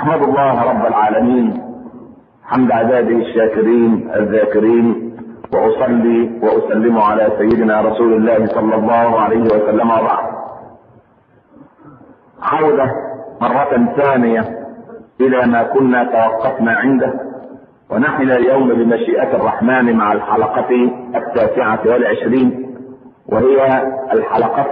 احمد الله رب العالمين حمد عباده الشاكرين الذاكرين واصلي واسلم على سيدنا رسول الله صلى الله عليه وسلم وبعد عوده مره ثانيه الى ما كنا توقفنا عنده ونحن اليوم بمشيئه الرحمن مع الحلقه التاسعه والعشرين وهي الحلقه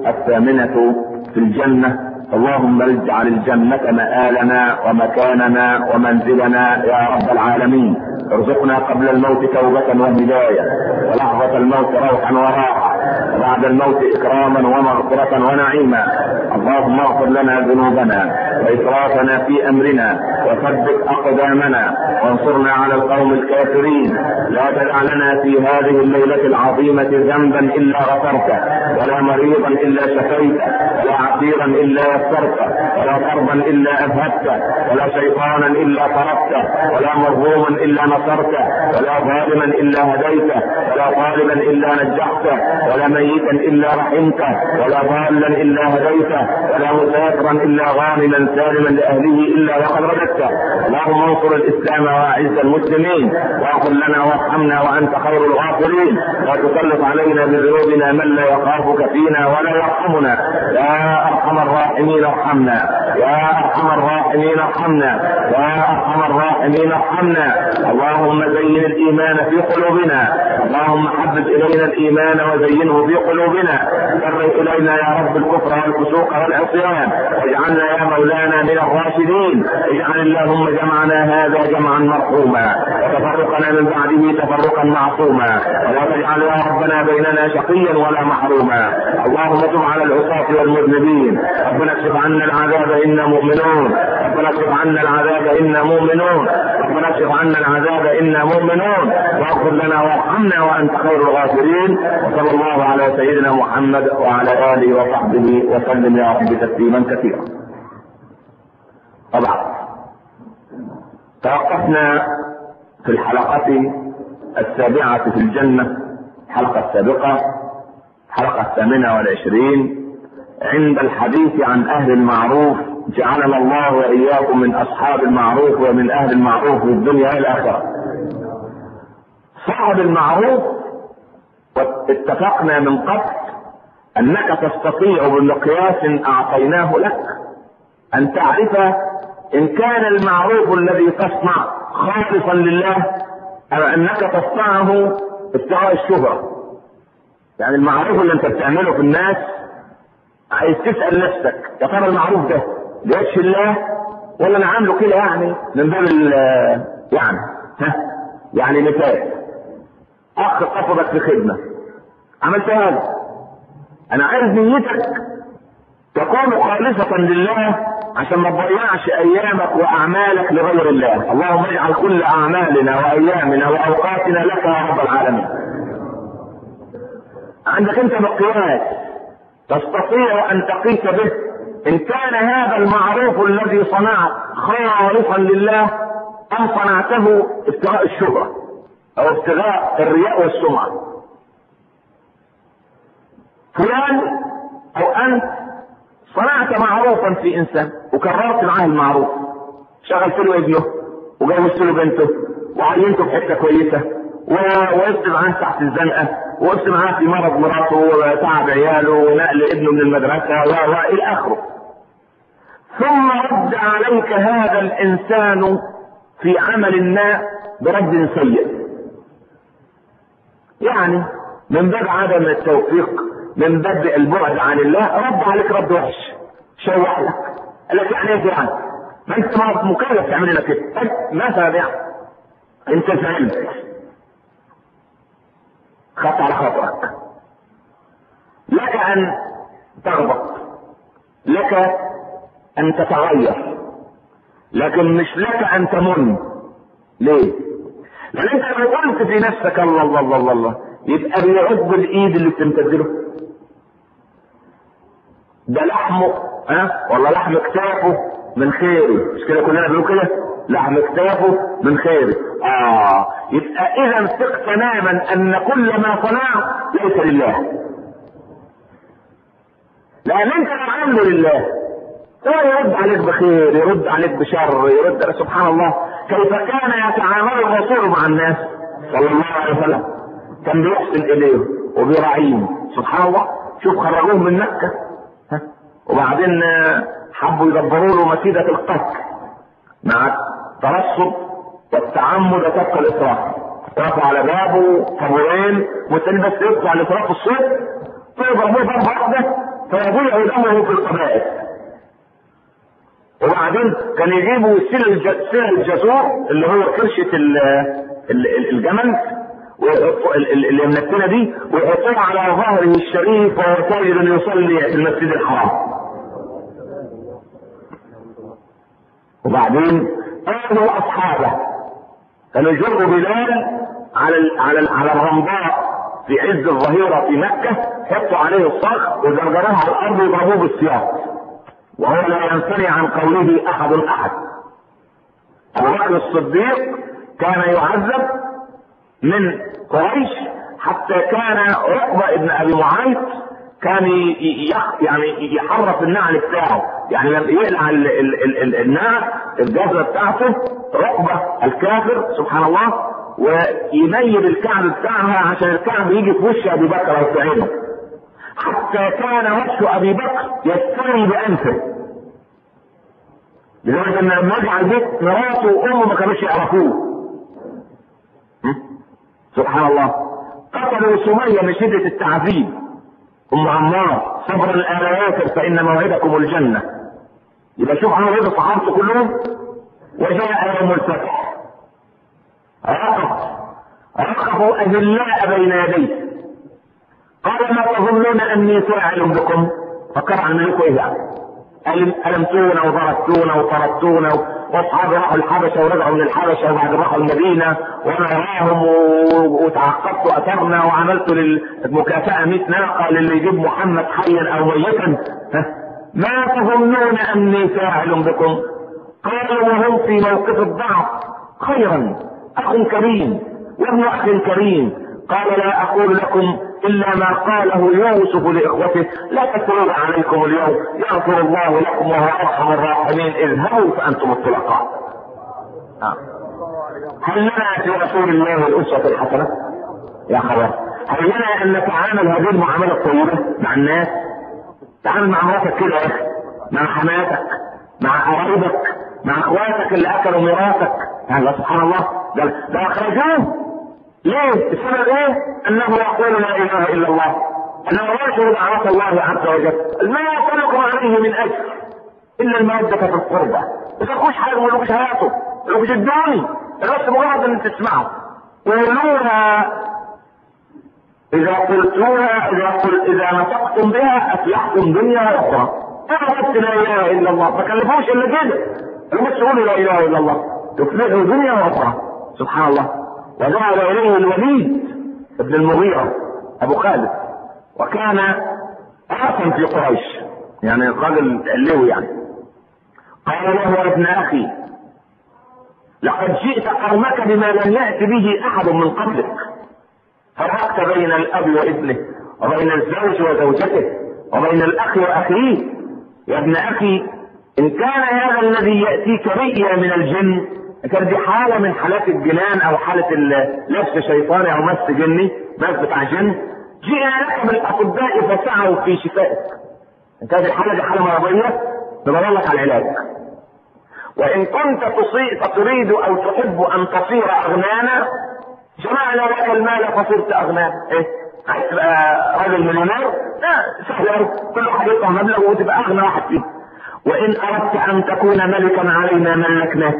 الثامنه في الجنه اللهم اجعل الجنة مآلنا ومكاننا ومنزلنا يا رب العالمين ارزقنا قبل الموت توبة وهداية ولحظة الموت روحا وراحة وبعد الموت إكراما ومغفرة ونعيما اللهم اغفر لنا ذنوبنا وإسرافنا في أمرنا وثبت أقدامنا وانصرنا على القوم الكافرين لا تدع لنا في هذه الليلة العظيمة ذنبا إلا غفرته ولا مريضا إلا شفيته ولا عسيرا إلا يسرته ولا كربا إلا أذهبته ولا شيطانا إلا طردته ولا مرهوما إلا نصرته ولا ظالما إلا هديته ولا طالبا إلا نجحته ولا ميتا إلا رحمته ولا ضالا إلا هديته ولا مسافرا إلا غانما سالما لأهله إلا وقد رددته اللهم انصر الإسلام وأعز المسلمين واغفر لنا وارحمنا وأنت خير الغافرين لا تسلط علينا بذنوبنا من لا يخافك فينا ولا يرحمنا يا أرحم الراحمين ارحمنا يا أرحم الراحمين ارحمنا يا أرحم الراحمين ارحمنا اللهم زين الإيمان في قلوبنا اللهم حبب إلينا الإيمان وزينه في قلوبنا كره إلينا يا رب الكفر والفسوق والعصيان واجعلنا يا مولانا من الراشدين اجعل اللهم جمعنا هذا جمعا مرحوما وتفرقنا من بعده تفرقا معصوما ولا تجعل يا ربنا بيننا شقيا ولا محروما اللهم تب على العصاة والمذنبين ربنا اكشف عنا العذاب انا مؤمنون ربنا اكشف عنا العذاب انا مؤمنون ربنا اكشف عنا العذاب انا مؤمنون واغفر لنا وارحمنا وانت خير الغافرين وصلى الله على سيدنا محمد وعلى اله وصحبه وسلم يا رب تسليما كثيرا طبعا توقفنا في الحلقة السابعة في الجنة الحلقة السابقة الحلقة الثامنة والعشرين عند الحديث عن أهل المعروف جعلنا الله وإياكم من أصحاب المعروف ومن أهل المعروف في الدنيا والآخرة صاحب المعروف واتفقنا من قبل أنك تستطيع بمقياس أعطيناه لك أن تعرف إن كان المعروف الذي تصنع خالصا لله أو أنك تصنعه ابتغاء الشهرة يعني المعروف اللي أنت بتعمله في الناس عايز تسأل نفسك يا ترى المعروف ده لوجه الله ولا أنا عامله كده يعني من باب يعني ها يعني مثال أخ قصدك في خدمة عملت هذا أنا عايز نيتك تكون خالصة لله عشان ما تضيعش ايامك واعمالك لغير الله اللهم اجعل كل اعمالنا وايامنا واوقاتنا لك يا رب العالمين عندك انت مقياس تستطيع ان تقيس به ان كان هذا المعروف الذي صنعت خالصا لله ام صنعته ابتغاء الشهرة او ابتغاء الرياء والسمعة فلان او انت صنعت معروفا في انسان وكررت معاه المعروف شغلت له ابنه وجوزت له بنته وعينته في حته كويسه ووقفت معاه تحت الزنقه وقفت معاه في مرض مراته وتعب عياله ونقل ابنه من المدرسه و الى اخره ثم رد عليك هذا الانسان في عمل ما برد سيء يعني من باب عدم التوفيق من باب البعد عن الله رد عليك رد وحش شوح لك قال لك يعني ايه يعني ما انت مكلف تعمل لك كده مثلا يعني انت فهمت خدت على خاطرك لك ان تغضب لك ان تتغير لكن مش لك ان تمن ليه لان انت لو قلت في نفسك الله الله الله الله, الله يبقى بيعض الايد اللي بتمتد له ده لحمه ها ولا لحم كتافه من خيري مش كده كلنا بنقول كده لحم كتافه من خيري اه يبقى اذا ثق تماما ان كل ما صنعت ليس لله لان انت لو عامله لله يرد عليك بخير يرد عليك بشر يرد سبحان الله كيف كان يتعامل الرسول مع الناس صلى الله عليه وسلم كان بيحسن اليهم وبيراعيهم سبحان الله شوف خرجوهم من مكه ها؟ وبعدين حبوا يدبروا له مكيده القتل مع الترصد والتعمد وتبقى الاسراف وقفوا على بابه طابورين مستني بس يطلع الاسراف الصيف فيضربوه ضربه واحده فيضيع دمه في القبائل وبعدين كان يجيبوا سل سل الجزور اللي هو كرشة الجمل ويحطوا اللي منتنه دي ويحطوها على ظهره الشريف وهو سائر يصلي في المسجد الحرام. وبعدين قالوا اصحابه كانوا يجروا بلال على ال على ال على الرمضاء في عز الظهيره في مكه حطوا عليه الصخر وزرجروه على الارض وضربوه بالسياط. وهو لا يمتنع عن قوله احد احد ابو بكر الصديق كان يعذب من قريش حتى كان عقبه ابن ابي معيط كان يعني يحرف النعل بتاعه يعني لما يقلع النعل الجزره بتاعته عقبه الكافر سبحان الله ويميل الكعب بتاعها عشان الكعب يجي في وش ابي بكر او في عينه حتى كان وش ابي بكر يستوي بانفه لدرجه ان لما رجع البيت مراته وامه ما كانوش يعرفوه سبحان الله قتلوا سميه من شده التعذيب ام عمار صبر الآليات فان موعدكم الجنه يبقى شوف عمر رضا صحابته كلهم وجاء يوم الفتح رقب رقبوا اذلاء بين يديه قال ما تظنون اني فاعل بكم فكر عن ملكه ايه يعني ألمتونا وضربتونا وطردتونا واصحابي راحوا الحبشه ورجعوا من الحبشه وبعد راحوا المدينه وانا وراهم وتعقبت واثرنا وعملت للمكافاه 100 ناقه للي يجيب محمد حيا او ميتا ما تظنون اني فاعل بكم قالوا وهم في موقف الضعف خيرا اخ كريم وابن اخ كريم قال لا اقول لكم الا ما قاله يوسف لاخوته لا تكرون عليكم اليوم يغفر الله لكم وهو ارحم الراحمين اذهبوا فانتم الطلقاء آه. هل لنا في رسول الله الاسوه الحسنه يا خبر هل لنا ان نتعامل هذه المعامله الطيبه مع الناس تعامل مع مراتك كده يا اخي مع حماتك مع قرايبك مع اخواتك اللي اكلوا ميراثك يعني سبحان الله ده, ده اخرجوه ليه؟ السبب ايه؟ انه يقول لا اله الا الله. انه ينشر دعوة الله عز وجل. ما يسألكم عليه من اجر الا المودة في القربى. ما تاخدوش حاجة ما تاخدوش حياته. ما تاخدوش الدوني. بس مجرد ان تسمعوا. قولوها اذا قلتوها اذا قل اذا نطقتم بها افلحتم دنيا واخرى. انا قلت لا اله الا الله ما كلفوش الا كده. بس قولوا لا اله الا الله. تفلحوا دنيا واخرى. سبحان الله. وذهب اليه الوليد ابن المغيرة ابو خالد وكان حسن في قريش يعني الراجل اللوي يعني قال له يا ابن اخي لقد جئت قومك بما لم يأت به احد من قبلك فرقت بين الاب وابنه وبين الزوج وزوجته وبين الاخ واخيه يا ابن اخي ان كان هذا الذي ياتيك رئيا من الجن كان دي حاله من حالات الجنان او حاله لبس شيطاني او مس جني مس بتاع جن جئنا لك بالاطباء فسعوا في شفائك ان كانت الحاله دي حاله مرضيه ندور لك على العلاج وان كنت تريد او تحب ان تصير اغنانا جمعنا لك المال فصرت اغنانا ايه عايز تبقى راجل مليونير لا سهل قوي كل واحد يدفع مبلغ وتبقى اغنى واحد فيه وان اردت ان تكون ملكا علينا ملكناك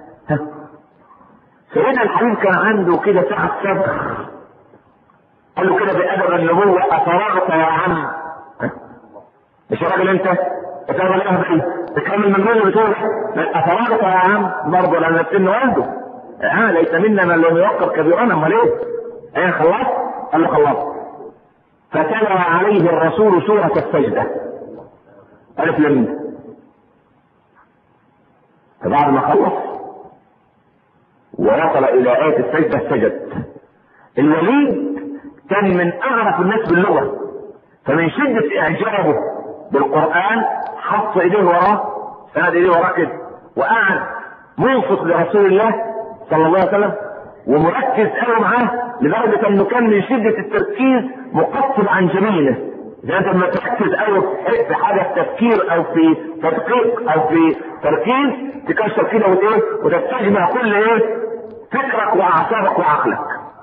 سيدنا الحبيب كان عنده كده سعة صدر قال له كده بأدب النبوة أفرغت يا عم مش راجل أنت؟ أنت راجل أهبل تكمل من اللي بتقول أفرغت يا عم برضه لأن السن والده آه ليس منا من لم يوقر كبيرنا أمال إيه؟ إيه خلاص؟ قال له خلاص فتلا عليه الرسول سورة السجدة ألف لم فبعد ما خلص ووصل الى آية السجدة سجد الوليد كان من اعرف الناس باللغة فمن شدة اعجابه بالقرآن حط ايديه وراه سند ايديه وراه كده وقعد منصت لرسول الله صلى الله عليه وسلم ومركز قوي معاه لدرجه انه كان من شده التركيز مقصب عن جميله زي انت لما تركز قوي في حاجه في تفكير او في تدقيق او في تركيز تكسر كده وايه وتستجمع كل ايه فكرك واعصابك وعقلك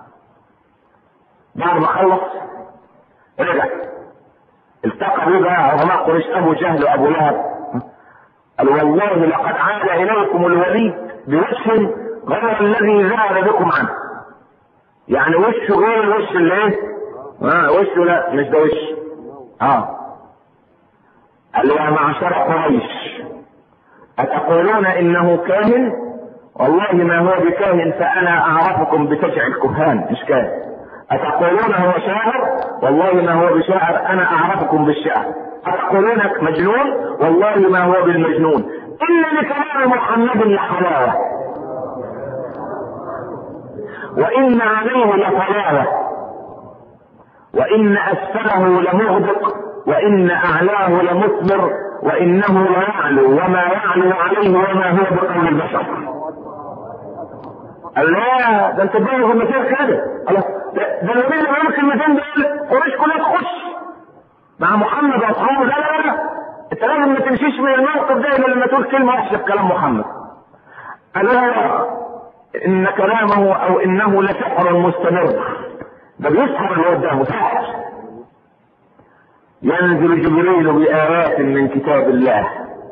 بعد ما خلص رجع التقى به بقى عظماء قريش ابو جهل وابو لهب قال والله لقد عاد اليكم الوليد بوجه غير الذي ذهب بكم عنه يعني وشه غير الوش اللي ايه اه وشه لا مش ده وش اه قال له يا معشر قريش اتقولون انه كاهن والله ما هو بكاهن فانا اعرفكم بتجع الكهان مش كاهن اتقولون هو شاعر والله ما هو بشاعر انا اعرفكم بالشعر اتقولون مجنون والله ما هو بالمجنون ان لكلام محمد لحلاوه وان عليه لطلاوه وان اسفله لمغدق وان اعلاه لمثمر وانه ليعلو وما يعلو عليه وما هو بقول البشر قال لا ده انت تبين كلمتين كده الله ده ده النبي اللي بيقول الكلمتين دول قريش كلها تخش مع محمد واصحابه لا لا لا انت لازم ما تمشيش من الموقف ده الا لما تقول كلمه وحشه في كلام محمد قال لا ان كلامه او انه لسحر مستمر ده بيسحر اللي قدامه سحر ينزل جبريل بآيات من كتاب الله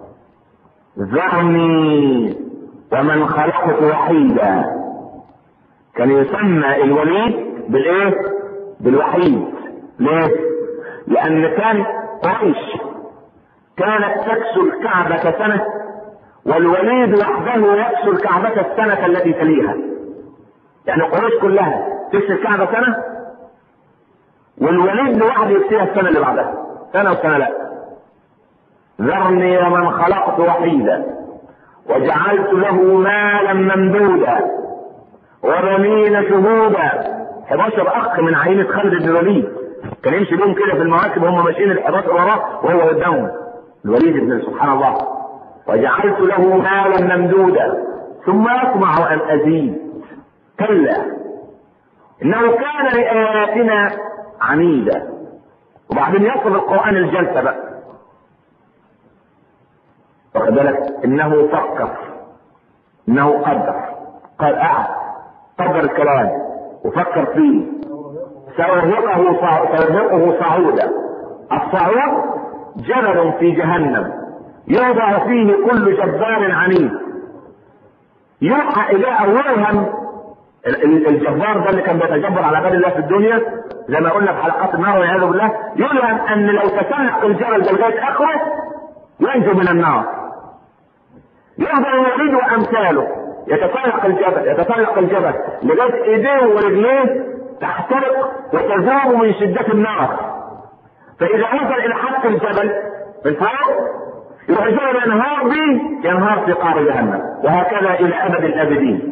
ذرني ومن خلقت وحيدا كان يسمى الوليد بالايه بالوحيد ليه لان كان قريش كانت تكسو الكعبة سنة والوليد وحده يكسو الكعبة السنة التي تليها يعني قريش كلها تكسو الكعبة سنة والوليد لوحده يكسيها السنة اللي بعدها سنة وسنة لا ذرني ومن خلقت وحيدا وجعلت له مالا ممدودا وبنين شهودا 11 اخ من عينة خالد بن الوليد كان يمشي بيهم كده في المواكب وهم ماشيين ال 11 وراه وهو قدامهم الوليد بن سبحان الله وجعلت له مالا ممدودا ثم يطمع ان ازيد كلا انه كان لاياتنا عنيدا وبعدين يصل القران الجلسه بقى واخد بالك انه فكر انه قدر قال قعد قدر الكلام وفكر فيه سأرهقه سأرهقه صعودا الصعود جبل في جهنم يوضع فيه كل جبار عنيد يوحى اليه او يوهم الجبار ده اللي كان بيتجبر على عباد الله في الدنيا زي ما قلنا في حلقات النار والعياذ بالله يوهم ان لو تسلق الجبل ده لغايه اخره ينجو من النار يفضل يريد امثاله يتسلق الجبل يتسلق الجبل لغايه ايديه ورجليه تحترق وتذوب من شده النار فاذا وصل الى حق الجبل من فوق يروح الجبل ينهار به ينهار في قعر جهنم وهكذا الى ابد الابدين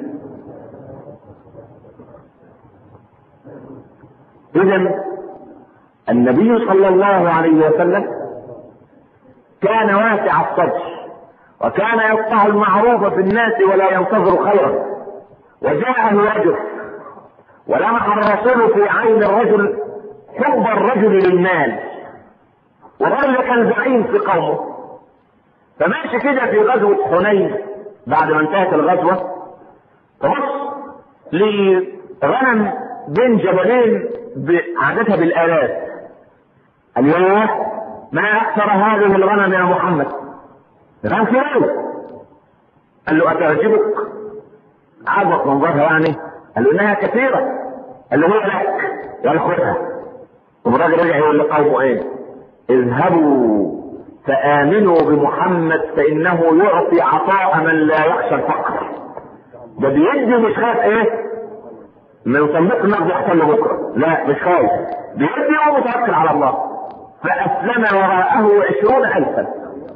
اذا النبي صلى الله عليه وسلم كان واسع الصدر وكان يقطع المعروف في الناس ولا ينتظر خيرا وجاءه رجل ولمح الرسول في عين الرجل حب الرجل للمال والرجل كان زعيم في قومه فماشي كده في غزوة حنين بعد ما انتهت الغزوة تبص لغنم بين جبلين عادتها بالآلاف قال ياه ما أكثر هذه الغنم يا محمد غنم كبير قال له أتعجبك عجبك منظرها يعني قال له إنها كثيرة قال له هو لك قال خذها والراجل رجع يقول لقومه ايه اذهبوا فآمنوا بمحمد فإنه يعطي عطاء من لا يخشى الفقر ده بيدي مش خايف ايه من صندوق النقد يحصل له بكره لا مش خايف بيدي ومتوكل على الله فأسلم وراءه عشرون ألفا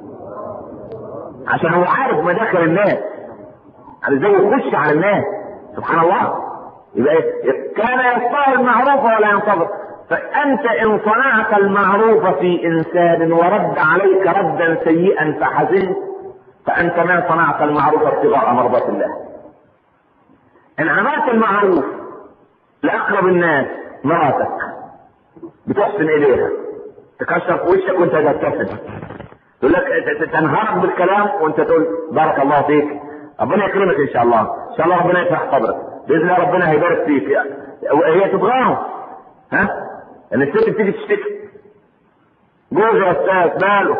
عشان هو عارف مداخل الناس يعني ازاي يخش على الناس سبحان الله يبقى إيه؟ كان يصطاد المعروف ولا ينتظر فأنت إن صنعت المعروف في إنسان ورد عليك ردا سيئا فحزنت فانت ما صنعت المعروف ابتغاء مرضات الله ان عملت المعروف لاقرب الناس مراتك بتحسن اليها تكشر في وشك وانت تبتسم تقول لك تنهارك بالكلام وانت تقول بارك الله فيك ربنا يكرمك ان شاء الله ان شاء الله ربنا يفتح صدرك باذن الله ربنا هيبارك فيك هي تتغاظ ها ان الست بتيجي تشتكي جوز يا استاذ ماله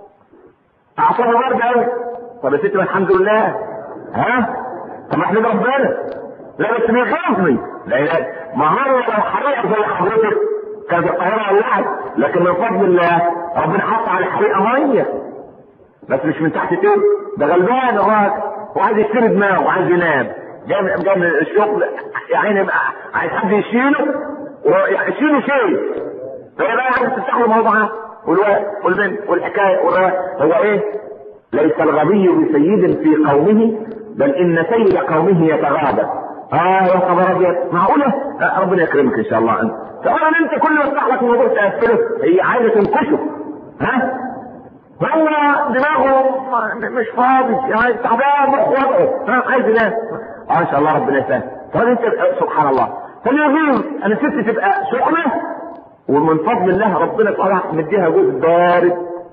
اعصابه برد قوي طب يا ست الحمد لله ها طب احمد ربنا لا بس بيخافني لا لا ما هو لو حريقه زي حضرتك كانت القاهره ولعت لكن من فضل الله ربنا حط على الحريقه ميه بس مش من تحت تيل ده غلبان الراجل وعايز يشتري دماغه وعايز ينام جاي جاي من الشغل يا عيني عايز حد يشيله ويشيله شيء فهي بقى عايز تفتح له موضوعها والواد والبنت والحكايه والروايه هو ايه؟ ليس الغبي بسيد في قومه بل ان سيد قومه يتغاضى اه يا خبر ابيض معقوله؟ آه ربنا يكرمك ان شاء الله انت اولا انت كل ما تفتح لك الموضوع تقفله هي عايزه تنكشه ها؟ هو دماغه مش فاضي يعني تعبان مخ وضعه ها عايز ينام اه ان شاء الله ربنا يسهل طب انت سبحان الله فاليغيظ ان الست تبقى سخنه ومن فضل الله ربنا تعالى مديها جزء بارد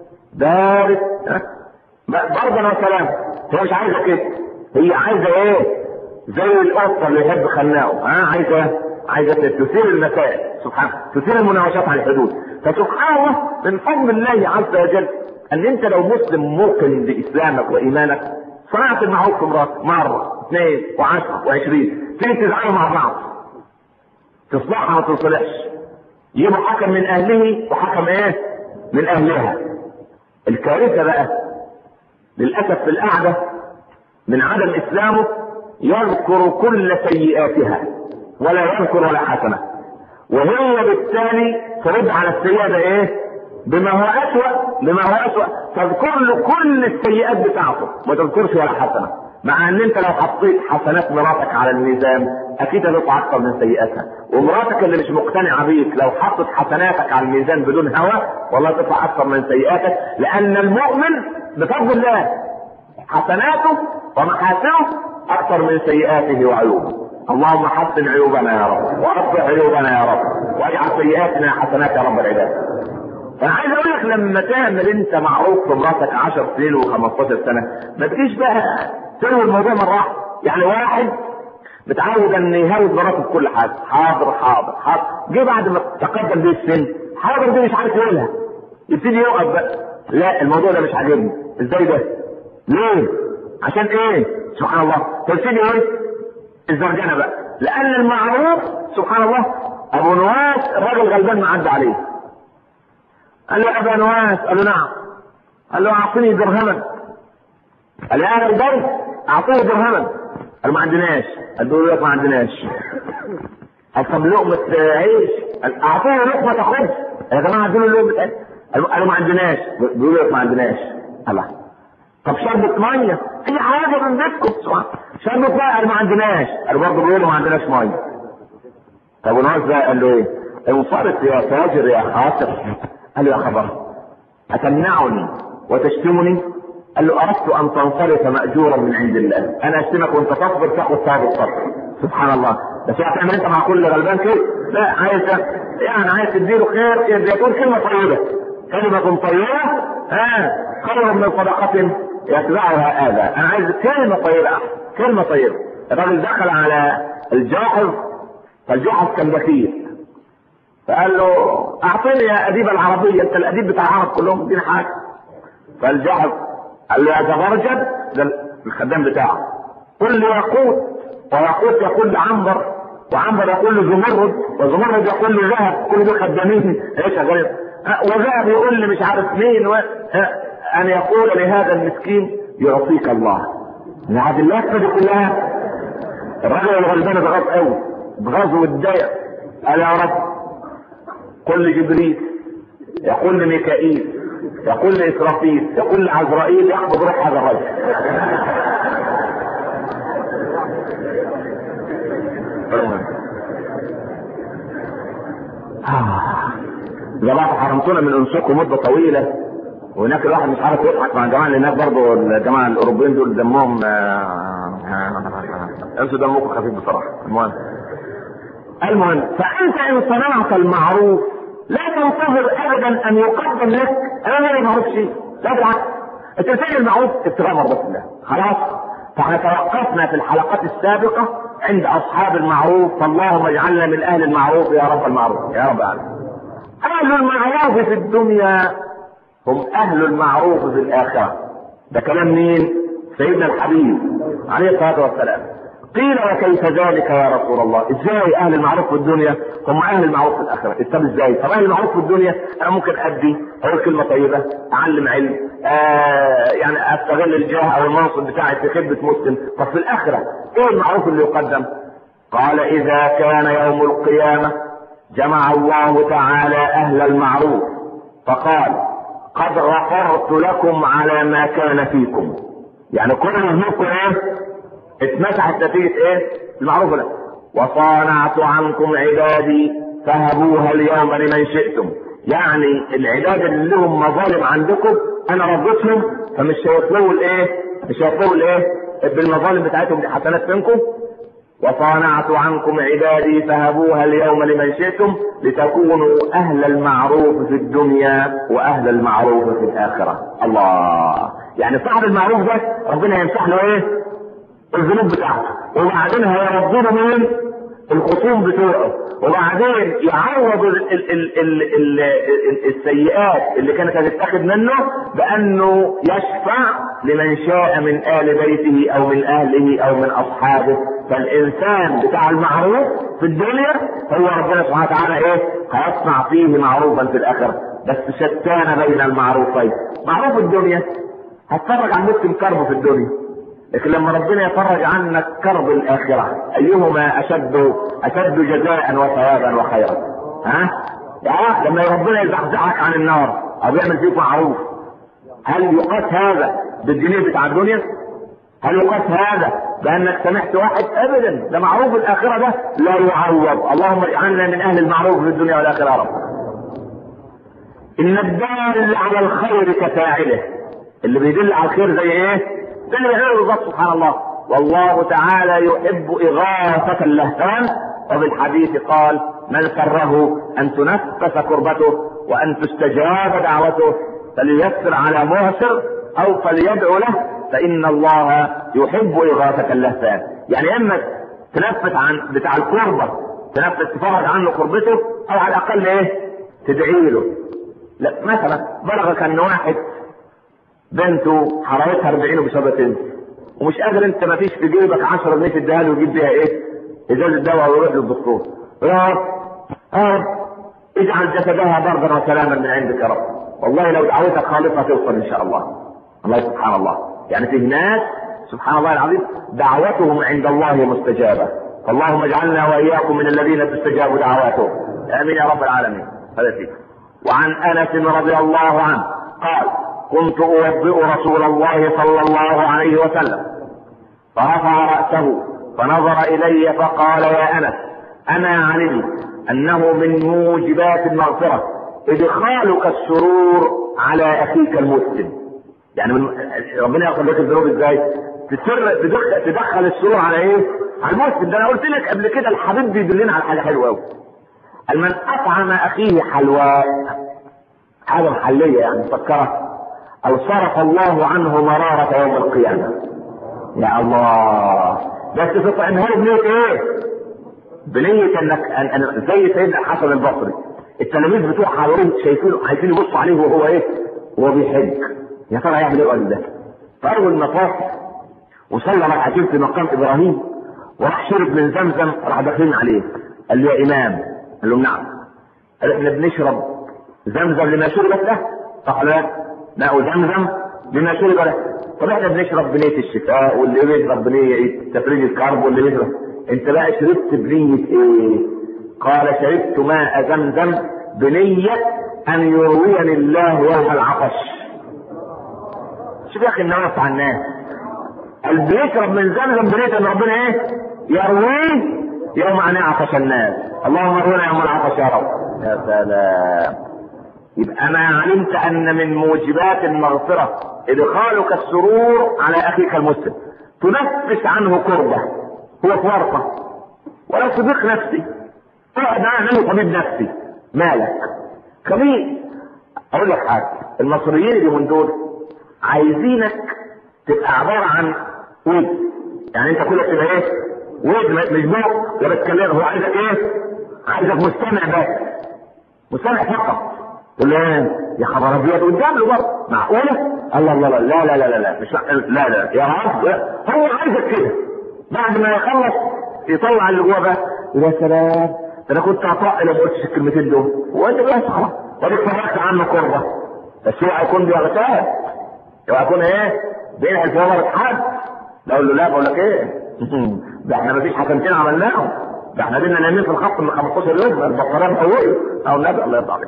بارد ها برضه انا سلام هي مش عايزه كده هي عايزه ايه؟ زي القطه اللي يحب خناقه ها عايزه عايزه تثير المسائل سبحان تثير المناوشات على الحدود فسبحان الله من فضل الله عز وجل ان انت لو مسلم موقن باسلامك وايمانك صنعت المعروف في مراتك مره اثنين وعشرة وعشرين تيجي تزعلوا مع بعض تصلحها ما تصلحش يبقى حكم من اهله وحكم ايه؟ من اهلها الكارثه بقى للاسف في القعده من عدم اسلامه يذكر كل سيئاتها ولا يذكر ولا حسنه وهي بالتالي ترد على السيئه ده ايه؟ بما هو اسوأ بما هو اسوأ تذكر له كل السيئات بتاعته ما تذكرش ولا حسنه مع ان انت لو حطيت حسنات مراتك على الميزان اكيد هتطلع اكثر من سيئاتها ومراتك اللي مش مقتنعه بيك لو حطت حسناتك على الميزان بدون هوى والله تطلع اكثر من سيئاتك لان المؤمن بفضل الله حسناته ومحاسنه اكثر من سيئاته وعيوبه اللهم حسن عيوبنا يا رب ورفع عيوبنا يا رب واجعل سيئاتنا حسنات يا رب العباد انا عايز اقول لك لما تعمل انت معروف في مراتك 10 سنين و15 سنه ما تجيش بقى تلوي الموضوع مره واحده يعني واحد متعود ان يهاود مراته في كل حاجه حاضر حاضر حاضر جه بعد ما تقدم بيه السن حاضر دي مش عارف يقولها يبتدي يقف بقى لا الموضوع ده مش عاجبني ازاي ده؟ ليه؟ عشان ايه؟ سبحان الله تبتدي ايه؟ الزرجنه بقى لان المعروف سبحان الله ابو نواس الراجل غلبان معدي عليه قال له ابا نواس قال له نعم قال له اعطني درهما قال له انا البيت اعطيه درهما قال ما عندناش قال له ما عندناش قال طب لقمة عيش قال اعطيه لقمة خبز يا جماعة ادوا له لقمة عيش قالوا ما عندناش بيقولوا لك ما عندناش الله طب شربة مية اي حاجة من بيتكم شربة مية قال ما عندناش قال برضه بيقولوا ما عندناش مية طب وناس بقى قال له ايه انصرف يا تاجر يا خاسر قال له يا خبر أتمنعني وتشتمني؟ قال له أردت أن تنصرف مأجورا من عند الله، أنا أشتمك وأنت تصبر تاخد ثواب الصبر، سبحان الله، بس هتعمل أنت مع كل غلبان كده؟ لا عايز يعني عايز تديله خير يقول كلمة طيبة، كلمة طيبة ها خير من صدقة يتبعها آذى، أنا عايز كلمة طيبة كلمة طيبة، الراجل دخل على الجاحظ فالجاحظ كان بخيل فقال له اعطيني يا اديب العربيه انت الاديب بتاع العرب كلهم اديني حاجه فالجحظ قال له يا زبرجد ده الخدام بتاعه قل لي ياقوت وياقوت يقول لعنبر وعنبر يقول له زمرد وزمرد يقول له ذهب كل دول خدامين ايش غير وذهب يقول لي مش عارف مين و... ان يقول لهذا المسكين يعطيك الله يعني اللفه دي كلها الراجل الغلبان اتغاظ قوي اتغاظ واتضايق قال يا رب قل لجبريل يقول لميكائيل يقول لإسرافيل يقول لعزرائيل يقبض روح هذا الرجل جماعة حرمتونا من انسكم مدة طويلة وهناك الواحد مش عارف يضحك مع الجماعه اللي هناك برضه الجماعه الاوروبيين دول دمهم انتوا دمكم خفيف بصراحه المهم المهم فانت ان صنعت المعروف لا تنتظر ابدا ان يقدم لك امام المعروف شيء لا بالعكس انت بتعمل المعروف ابتغاء مرضات الله خلاص فاحنا توقفنا في الحلقات السابقه عند اصحاب المعروف فاللهم اجعلنا من اهل المعروف يا رب المعروف يا رب العالمين اهل المعروف في الدنيا هم اهل المعروف في الاخره ده كلام مين سيدنا الحبيب عليه الصلاه والسلام قيل وكيف ذلك يا رسول الله ازاي اهل المعروف في الدنيا هم اهل المعروف في الاخره طب ازاي طب اهل المعروف في الدنيا انا ممكن ادي اقول كلمه طيبه اعلم علم آه يعني استغل الجاه او المنصب بتاعي في خدمه مسلم طب في الاخره ايه المعروف اللي يقدم قال اذا كان يوم القيامه جمع الله تعالى اهل المعروف فقال قد غفرت لكم على ما كان فيكم يعني كل ذنوبكم ايه اتمسحت نتيجة ايه المعروف ده وصانعت عنكم عبادي فهبوها اليوم لمن شئتم يعني العباد اللي لهم مظالم عندكم انا رضيتهم فمش هيطلبوا الايه مش هيطلبوا الايه بالمظالم بتاعتهم دي حسنات منكم وصانعت عنكم عبادي فهبوها اليوم لمن شئتم لتكونوا اهل المعروف في الدنيا واهل المعروف في الاخره الله يعني صاحب المعروف ده ربنا يمسح له ايه الذنوب بتاعته وبعدين هيرضونه مين الخصوم بتوعه وبعدين يعوض ال ال ال ال ال ال السيئات اللي كانت هتتاخد منه بانه يشفع لمن شاء من ال بيته او من اهله او من اصحابه فالانسان بتاع المعروف في الدنيا هو ربنا سبحانه وتعالى ايه هيصنع فيه معروفا في الاخره بس شتان بين المعروفين معروف الدنيا هتفرج عن مسلم كربه في الدنيا لكن لما ربنا يفرج عنك كرب الاخره ايهما اشد اشد جزاء وثوابا وخيرا ها يا لما ربنا يزحزحك عن النار او يعمل فيك معروف هل يقاس هذا بالجنيه بتاع الدنيا هل يقاس هذا بانك سمحت واحد ابدا ده معروف الاخره ده لا يعوض اللهم اجعلنا من اهل المعروف في الدنيا والاخره يا رب ان الدال على الخير كفاعله اللي بيدل على الخير زي ايه ده اللي بيعمله بالظبط سبحان الله والله تعالى يحب إغاثة اللهفان وبالحديث قال من سره أن تنفس كربته وأن تستجاب دعوته فليسر على معسر أو فليدعو له فإن الله يحب إغاثة اللهفان يعني إما تنفس عن بتاع الكربة تنفس تفرج عنه كربته أو على الأقل إيه تدعي له لا مثلا بلغك أن واحد بنته حرارتها 40 وبسبب ومش قادر انت ما فيش في جيبك 10 جنيه تديها له ويجيب بيها ايه؟ ازازه دواء ويروح للدكتور. يا رب يا رب اجعل جسدها بردا وسلاما من عندك يا رب. والله لو دعوتك خالصه توصل ان شاء الله. الله سبحان الله. يعني في ناس سبحان الله العظيم دعوتهم عند الله مستجابه. فاللهم اجعلنا واياكم من الذين تستجاب دعواتهم. امين يا رب العالمين. هذا فيك. وعن انس رضي الله عنه قال كنت أوضئ رسول الله صلى الله عليه وسلم فرفع رأسه فنظر إلي فقال يا أنس أنا علمت أنه من موجبات المغفرة إدخالك السرور على أخيك المسلم يعني من ربنا يغفر لك الذنوب ازاي؟ تسر تدخل, تدخل السرور على ايه؟ على المسلم ده انا قلت لك قبل كده الحبيب بيدلنا على حاجه حلوه قوي. من اطعم اخيه حلواء حاجه محليه يعني مسكره او صرف الله عنه مرارة يوم القيامة يا الله بس تطعمها له بنية ايه بنية انك أن أن زي سيدنا الحسن البصري التلاميذ بتوع حواليه شايفينه عايزين يبصوا عليه وهو ايه وهو بيحج يا ترى هيعمل ايه الراجل ده فاول ما طاف وصلى ركعتين في مقام ابراهيم وراح شرب من زمزم راح داخلين عليه قال له يا امام قال له نعم قال احنا بنشرب زمزم لما شربت له قال لا ماء زمزم بما شرب له طب احنا بنشرب بنية الشفاء واللي بيشرب بنية تفريج الكرب واللي بيشرب انت بقى شربت بنية ايه؟ قال شربت ماء زمزم بنية ان يرويني الله يوم العطش شوف يا اخي النوم بتاع الناس اللي بيشرب من زمزم بنية ان ربنا ايه؟ يرويه يوم ان يعطش الناس اللهم ارونا يوم العطش يا رب يا سلام يبقى ما علمت ان من موجبات المغفرة ادخالك السرور على اخيك المسلم تنفس عنه كربة هو في ورطة ولا صديق نفسي اقعد معاه عنه طبيب نفسي مالك خليه اقول لك حاجة المصريين اللي من دول عايزينك تبقى عبارة عن ود يعني انت كلك تبقى ايه ود مش بوق ولا تتكلم هو عايزك ايه عايزك مستمع بس مستمع فقط تقول له ايه يا خبر ابيض قدام له برضه معقوله؟ الله الله لا لا لا لا لا مش لا لا يا رب هو عايزك كده بعد ما يخلص يطلع اللي جوه بقى يا سلام انا كنت هطق لو ما قلتش الكلمتين دول وانت بس خلاص وادي اتفرجت عنه قربه بس اوعى يكون بيغتاب اوعى يكون ايه بينحل في نظرة حد لا اقول له لا بقول لك ايه ده احنا مفيش حكمتين عملناهم ده احنا بينا نايمين في الخط من 15 يوم البطاريه مقويه او النبي الله يرضى عليك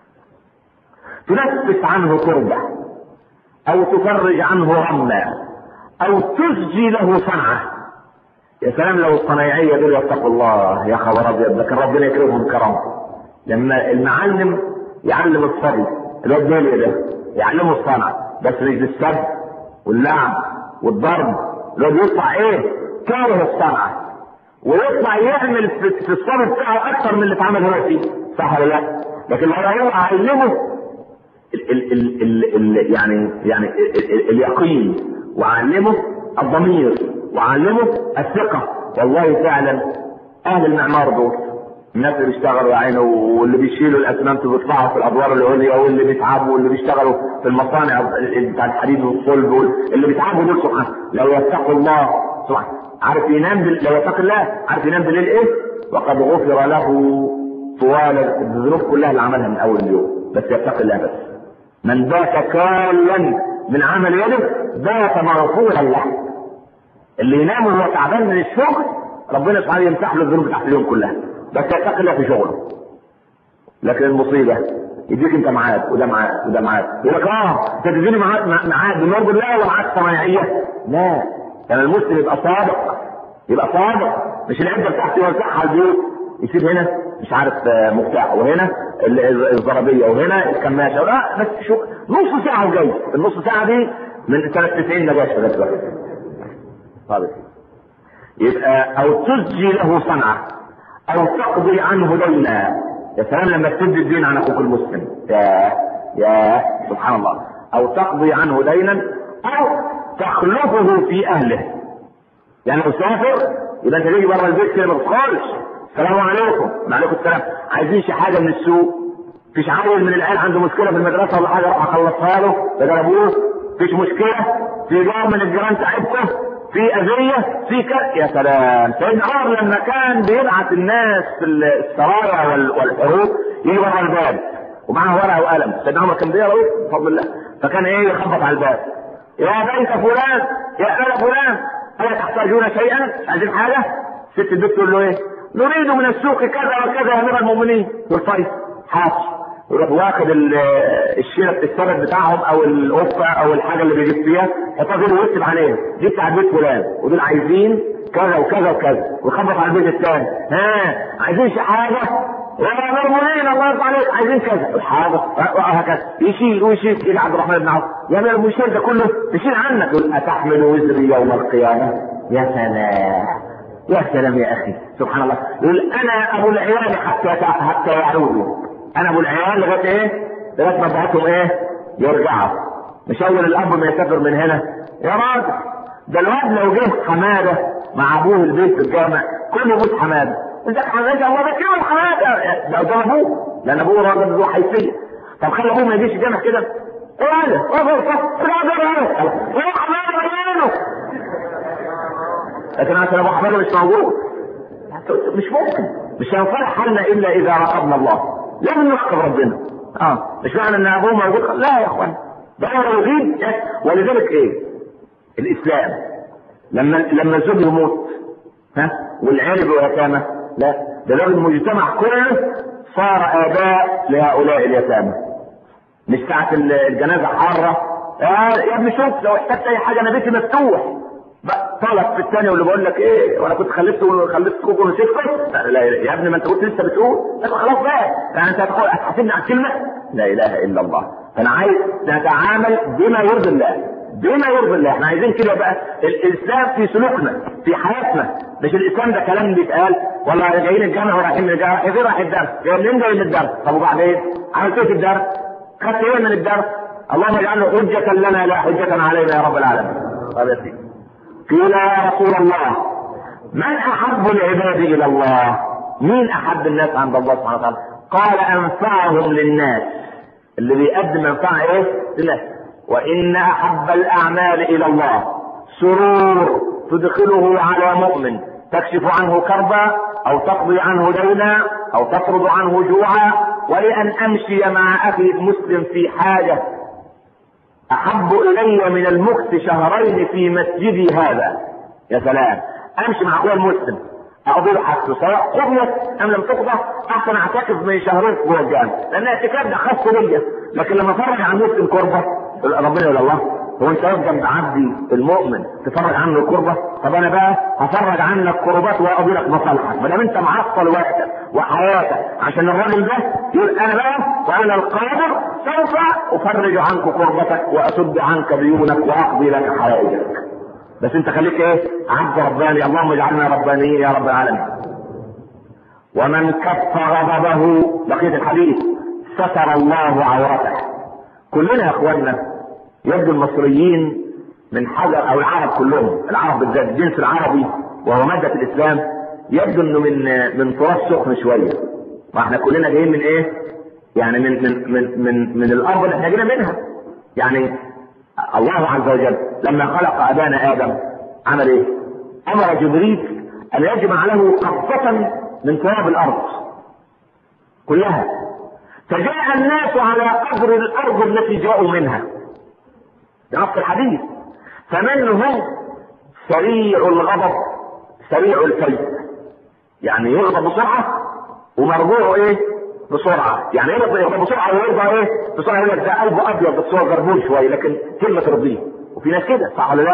تنفس عنه كربة او تفرج عنه غما او تسجي له صنعة يا سلام لو الصنايعية دول يتقوا الله يا خبر ابيض ده كان ربنا يكرمهم كرامته لما المعلم يعلم الصبي الواد دولي ده يعلمه الصنعة بس مش بالسب واللعب والضرب الواد يطلع ايه كاره الصنعة ويطلع يعمل في الصبي بتاعه اكتر من اللي اتعمل هو فيه صح ولا لا؟ لكن لو هو علمه ال ال ال ال ال يعني يعني ال ال اليقين وعلمه الضمير وعلمه الثقة والله فعلا أهل المعمار دول الناس اللي بيشتغلوا يا عيني واللي بيشيلوا الاسمنت وبيطلعوا في الادوار العليا واللي بيتعبوا واللي بيشتغلوا في المصانع بتاع الحديد والصلب اللي بيتعبوا دول سبحان لو يتقوا الله سبحان عارف ينام بال... لو يتقي الله عارف ينام بالليل ايه؟ وقد غفر له طوال الذنوب كلها اللي عملها من اول اليوم بس يتقي الله بس من بات كالا من عمل يده بات مغفورا له اللي ينام وهو تعبان من الشغل ربنا سبحانه يمسح له الذنوب بتاعت اليوم كلها بس يتقي الله في شغله لكن المصيبه يديك انت معاد وده معاد وده معاد يقول لك اه انت تديني معاد معاد بنور الله ولا معاد صنايعيه لا يعني المسلم يبقى صادق يبقى صادق مش العده بتاعته يوزعها على البيوت يسيب هنا مش عارف مفتاح وهنا الزرابيه وهنا الكماشه لا بس شو نص ساعه وجاي النص ساعه دي من سنه 90 ما جاش لغايه دلوقتي طيب يبقى او تسجي له صنعه او تقضي عنه دينا يا سلام لما تسد الدين عن اخوك المسلم يا يا سبحان الله او تقضي عنه دينا او تخلفه في اهله يعني لو سافر يبقى انت تيجي بره البيت كده ما تدخلش السلام عليكم وعليكم السلام عايزين شي حاجه من السوق فيش عيل من العيال عنده مشكله في المدرسه ولا حاجه اروح اخلصها له بدل ابوه فيش مشكله في جار من الجيران تعبته في اذيه في كذا يا سلام سيدنا عمر لما كان بيبعت الناس في السرايا والحروب يجي بره الباب ومعاه ورقه وقلم سيدنا عمر كان بيقرا بفضل الله فكان ايه يخبط على الباب يا بيت فلان يا ال فلان الا تحتاجون شيئا عايزين حاجه ست البيت تقول له ايه نريد من السوق كذا وكذا يا امير المؤمنين يقول طيب حاضر يروح واخد الشيله السبت بتاعهم او القفه او الحاجه اللي بيجيب فيها يحطها فين ويكتب عليها دي بتاع بيت فلان ودول عايزين كذا وكذا وكذا ويخبط على البيت الثاني ها عايزين شي حاجه يا امير المؤمنين الله يرضى عليك عايزين كذا حاضر وهكذا يشيل ويشيل يجي عبد الرحمن بن عوف يا امير المؤمنين ده كله يشيل عنك يقول اتحمل وزري يوم القيامه يا سلام يا سلام يا اخي سبحان الله يقول انا ابو العيال حتى حتى يعودوا انا ابو العيال لغايه ايه؟ لغايه ما بعتهم ايه؟ يرجعوا مش اول الاب ما يسافر من هنا يا راجل ده الواد لو جه حماده مع ابوه البيت في الجامع كل يموت حماده انت حماده الله ده كده حماده ده قدام ابوه لان ابوه راجل ذو حيثيه طب خلي ابوه ما يجيش الجامع كده ايه هذا؟ ايه هذا؟ ايه حماده مليانه لكن عشان ابو حماده مش موجود مش ممكن مش هينصلح حالنا الا اذا راقبنا الله لازم نراقب ربنا اه مش معنى ان ابوه موجود لا يا اخوان ده هو يغيب ولذلك ايه الاسلام لما لما الزوج يموت ها والعيال يبقوا يتامى لا ده لازم المجتمع كله صار اباء لهؤلاء اليتامى مش ساعة الجنازة حارة آه يا ابني شوف لو احتجت اي حاجة انا بيتي مفتوح طلب في الثانيه واللي بقول لك ايه وانا كنت خلفت وخلفت كوكو ونسيتكم لا, لا يا ابني ما انت كنت لسه بتقول خلاص بقى يعني انت هتحاسبني على الكلمه لا اله الا الله فانا عايز نتعامل بما يرضي الله بما يرضي الله احنا عايزين كده بقى الاسلام في سلوكنا في حياتنا مش الاسلام ده كلام بيتقال ولا جايين الجامع ورايحين الجامع رايحين رايح الدرس جاي منين جاي من الدرس طب وبعدين عملت ايه في الدرس خدت ايه من الدرس اللهم اجعله حجة لنا لا حجة علينا يا رب العالمين قال يا قيل يا رسول الله من احب العباد الى الله مين احب الناس عند الله سبحانه وتعالى قال انفعهم للناس اللي بيقدم منفعه ايه لله وان احب الاعمال الى الله سرور تدخله على مؤمن تكشف عنه كربا او تقضي عنه دينا او تطرد عنه جوعا ولان امشي مع اخي المسلم في حاجه احب الي من المكث شهرين في مسجدي هذا يا سلام امشي مع اخويا المسلم اقضي له حاجته سواء قضيت ام لم تقضى احسن اعتكف من شهرين جوه الجامع لان الاعتكاف ده خاص بيا لكن لما افرج عن مسلم كربه ربنا يقول الله هو انت واقف جنب عبدي المؤمن تفرج عنه الكربه طب انا بقى هفرج عنك كربات واقضي لك مصالحك ما دام انت معطل وقتك وحياتك عشان الراجل ده يقول انا بقى وانا القادر سوف افرج عنك كربتك واسد عنك ديونك واقضي لك حوائجك بس انت خليك ايه عبد رباني اللهم اجعلنا ربانيين يا رب العالمين ومن كف غضبه بقيه الحديث ستر الله عورته كلنا يا اخواننا يبدو المصريين من حجر او العرب كلهم العرب بالذات الجنس العربي وهو مادة الاسلام يبدو انه من من تراث سخن شوية ما احنا كلنا جايين من ايه يعني من من من من, من الارض اللي احنا جينا منها يعني الله عز وجل لما خلق ابانا ادم عمل ايه امر جبريل ان يجمع له قبضة من تراب الارض كلها فجاء الناس على قدر الارض التي جاءوا منها بنص الحديث فمنهم سريع الغضب سريع الفيء يعني يغضب بسرعة ومرجوعه ايه بسرعة يعني يغضب بسرعة ويرضى ايه بسرعة يقول لك ده قلبه ابيض بس هو جربون شوية لكن كلمة ترضيه وفي ناس كده صح ولا لا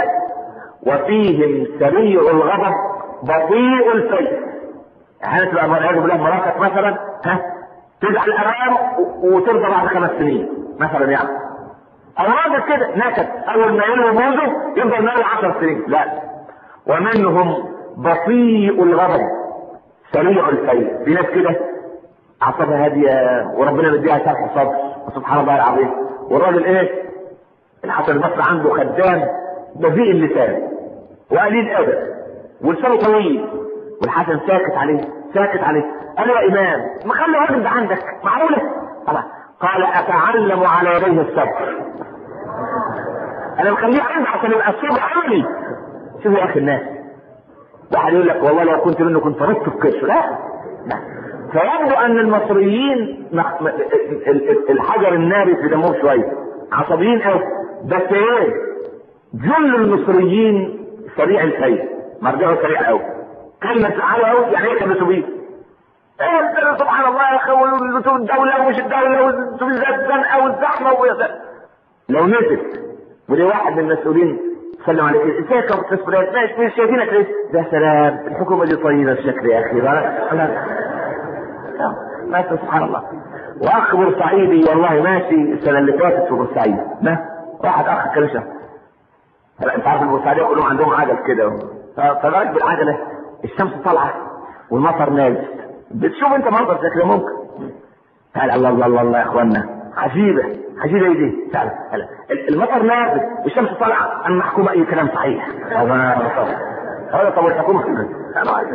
وفيهم سريع الغضب بطيء الفيء احيانا تبقى والعياذ بالله مراتك مثلا ها تزعل الامام وترضى بعد خمس سنين مثلا يعني او راجل كده نكد اول ما يلوي موزه يفضل ناوي 10 سنين لا ومنهم بطيء الغضب سريع الفيء في ناس كده اعصابها هاديه وربنا مديها شرح صدر سبحان الله العظيم والراجل ايه الحسن البصري عنده خدام بذيء اللسان وقليل ادب ولسانه طويل والحسن ساكت عليه ساكت عليه قال يا امام ما خلي الراجل ده عندك معقوله قال اتعلم على يديه الصبر انا مخليه عندي عشان يبقى الصبر عملي شوف يا اخي الناس واحد يقول لك والله لو كنت منه كنت ردت في كرشه لا لا فيبدو ان المصريين الحجر الناري في دمهم شويه عصبيين قوي بس ايه جل المصريين سريع الخير مرجعه سريع قوي كلمة تعالوا قوي يعني ايه كلمة بيه ايه سبحان الله يا اخي الدولة ومش الدولة والزنقة الزنقة والزحمة لو نسيت ودي واحد من المسؤولين سلم عليك ازيك يا استاذ فلان ماشي مش شايفينك ليه؟ ده سلام الحكومة دي طيبة الشكل يا اخي ما سبحان الله واخ بورسعيدي والله ماشي السنة اللي فاتت في بورسعيد ما واحد اخ كرشه هلا انت عارف البورسعيدية كلهم عندهم عجل كده فبالك بالعجلة الشمس طالعة والمطر نازل بتشوف انت منظر شكله ممكن قال الله الله الله الله يا اخوانا عجيبة عجيبة ايه دي تعال هلا المطر نازل والشمس طالعة انا محكومة اي كلام صحيح هذا طب الحكومة انا عايز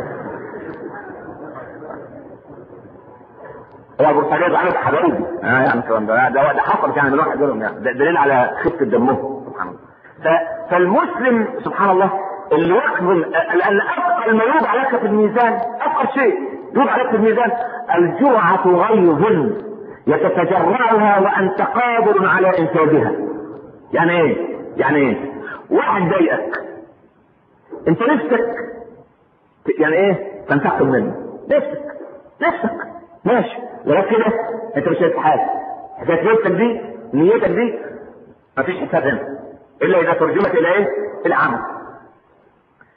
هو ابو سعيد عمل حبايبي اه يعني الكلام ده ده ده حصل يعني من واحد منهم يعني ده دليل على خفه دمهم سبحان الله فالمسلم سبحان الله اللي يقبل لان اثقل ما يوضع لك في الميزان اثقل شيء يوضع لك في الميزان الجرعه غيظ يتتجرعها وانت قادر على انفاذها يعني ايه يعني ايه واحد ضايقك انت نفسك يعني ايه تنتقم منه نفسك نفسك ماشي ولكن كده انت مش هتتحاسب حكايه نيتك دي نيتك دي مفيش حساب هنا الا اذا ترجمت الى ايه؟ العمل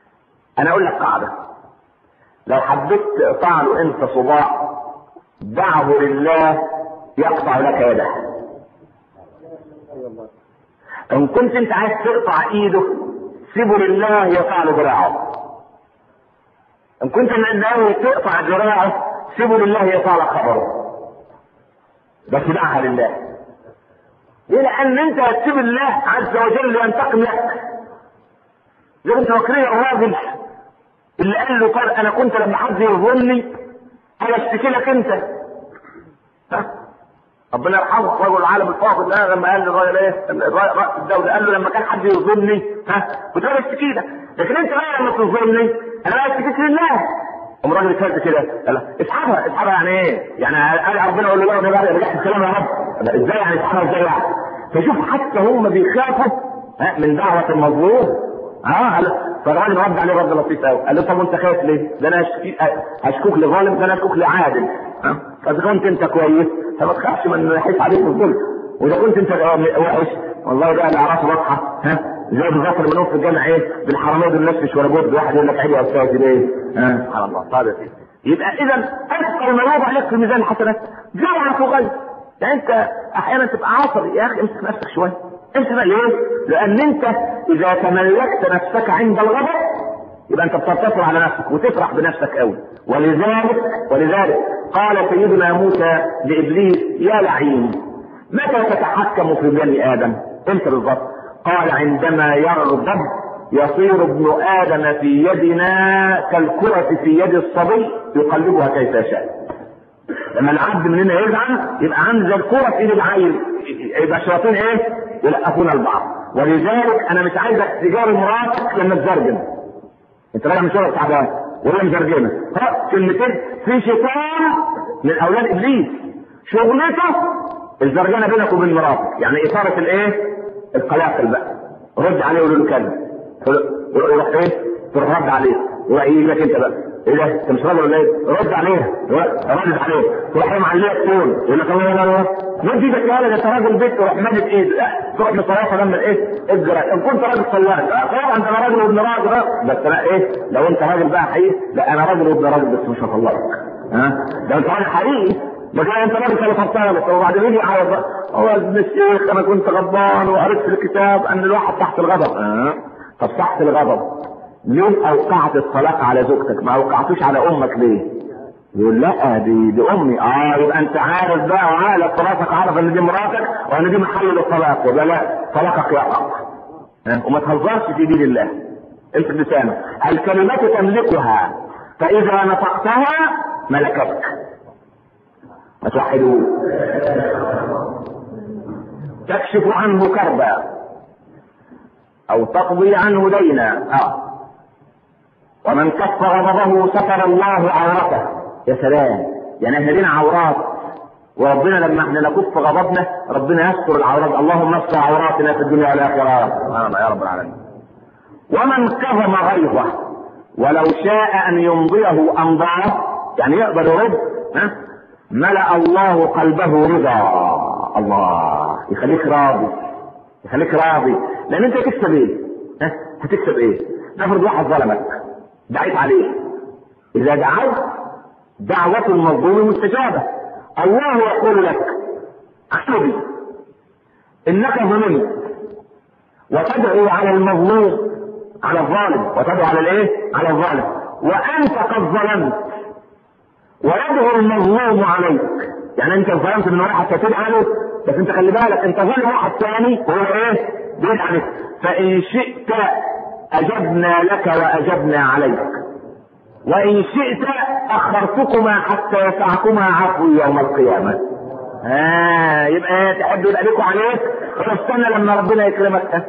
انا اقول لك قاعده لو حبيت تقطع له انت صباع دعه لله يقطع لك يده ان كنت انت عايز تقطع ايده سيبه لله يقطع له ذراعه ان كنت ناوي تقطع ذراعه سيبه لله يقطع لك خبره بس دعها لله ليه لان انت هتسيب الله عز وجل ينتقم لك زي انت فاكرين الراجل اللي قال له قال انا كنت لما حد يظلمني انا اشتكي لك انت ها؟ ربنا يرحمه رجل العالم الفاضل ده لما قال للراجل ايه رئيس الدوله قال له لما كان حد يظلمني ها كنت انا اشتكي لك لكن انت بقى لما تظلمني انا بقى اشتكيت لله قام الراجل اتفرد كده قال اسحبها اسحبها يعني ايه؟ يعني قال ربنا يقول له لا انا بقى رجعت الكلام يا رب ازاي يعني اسحبها ازاي يعني؟ فشوف حتى هم بيخافوا ها من دعوه المظلوم اه فالراجل رد عليه رد لطيف قوي قال له طب وانت خايف ليه؟ ده انا هشكي- هشكوك لظالم ده انا هشكوك لعادل ها فاذا كنت انت كويس فما تخافش من يحيف عليك الظلم واذا كنت انت وحش والله بقى الاعراف واضحه ها زي بالظبط لما في الجامع ايه بالحراميه دول الناس مش ولا بد واحد يقول لك عيب يا استاذ ليه؟ ها سبحان الله طيب يا سيدي يبقى اذا اثقل ما يوضع عليك في ميزان الحسنات جرعه صغيره يعني انت احيانا تبقى عصبي يا اخي امسك نفسك شويه امسك بقى ليه؟ لان انت اذا تملكت نفسك عند الغضب يبقى انت بتنتصر على نفسك وتفرح بنفسك قوي ولذلك ولذلك قال سيدنا موسى لابليس يا لعين متى تتحكم في بني ادم؟ امتى بالظبط؟ قال عندما يغضب يصير ابن ادم في يدنا كالكرة في يد الصبي يقلبها كيف يشاء. لما العبد مننا يزعل يبقى عامل زي الكرة في ايد العيل يبقى الشياطين ايه؟ يلقفون البعض ولذلك انا مش عايزك تجاري مراتك لما تزرجن انت راجع من شغل تعبان وهي مزرجنه ها كلمتين في شيطان من اولاد ابليس شغلته الزرجنه بينك وبين مراتك يعني اثاره الايه؟ القلاقل بقى رد عليه وقول له كلمه يروح ايه؟ تروح رد عليه يروح يجي لك انت بقى ايه ده؟ انت مش راجل ولا ايه؟ رد عليه رد عليه تروح قايم عليه التون يقول لك الله لا لا مد ايدك يا ولد انت راجل بيت تروح مادد ايده لا تروح مصرفه لما ايه؟ اجرى ان كنت راجل صلاح طبعا انت راجل وابن راجل بس انا ايه؟ لو انت راجل بقى حقيقي لا انا راجل وابن راجل بس مش هطلعك ها؟ ده انت راجل حقيقي ما كان انت راجل كان فطالك وبعدين يجي يعوض بقى هو يا ابن الشيخ انا كنت غضبان وقريت في الكتاب ان الواحد تحت الغضب اه طب تحت الغضب ليه اوقعت الطلاق على زوجتك ما اوقعتوش على امك ليه يقول لا دي دي امي اه يبقى انت عارف بقى وعقلك راسك عارف ان دي مراتك وان دي محل الطلاق يبقى لا طلاقك يقع اه؟ وما تهزرش في دين الله امسك لسانك الكلمات تملكها فاذا نطقتها ملكتك ما توحدوه تكشف عنه كربا او تقضي عنه دينا اه ومن كف غضبه ستر الله عورته يا سلام يعني احنا لنا عورات وربنا لما احنا نكف غضبنا ربنا يستر العورات اللهم استر عوراتنا في الدنيا والاخره سبحان الله يا رب العالمين ومن كظم غيظه ولو شاء ان يمضيه امضاه يعني يقدر يرد ها ملأ الله قلبه رضا الله يخليك راضي يخليك راضي لان انت هتكسب ايه؟ ها؟ هتكسب ايه؟ افرض واحد ظلمك دعيت عليه اذا دعوت دعوة المظلوم مستجابة الله يقول لك احسبي انك ظلمت وتدعو على المظلوم على الظالم وتدعو على الايه؟ على الظالم وانت قد ظلمت ويدعو المظلوم عليك يعني انت ظلمت من واحد تدعي له بس انت خلي بالك انت ظالم واحد ثاني وهو ايه؟ بيدعي عليك فان شئت اجبنا لك واجبنا عليك وان شئت اخرتكما حتى يسعكما عفوي يوم القيامه آه يبقى ايه تحب يبقى لكم عليك واستنى لما ربنا يكرمك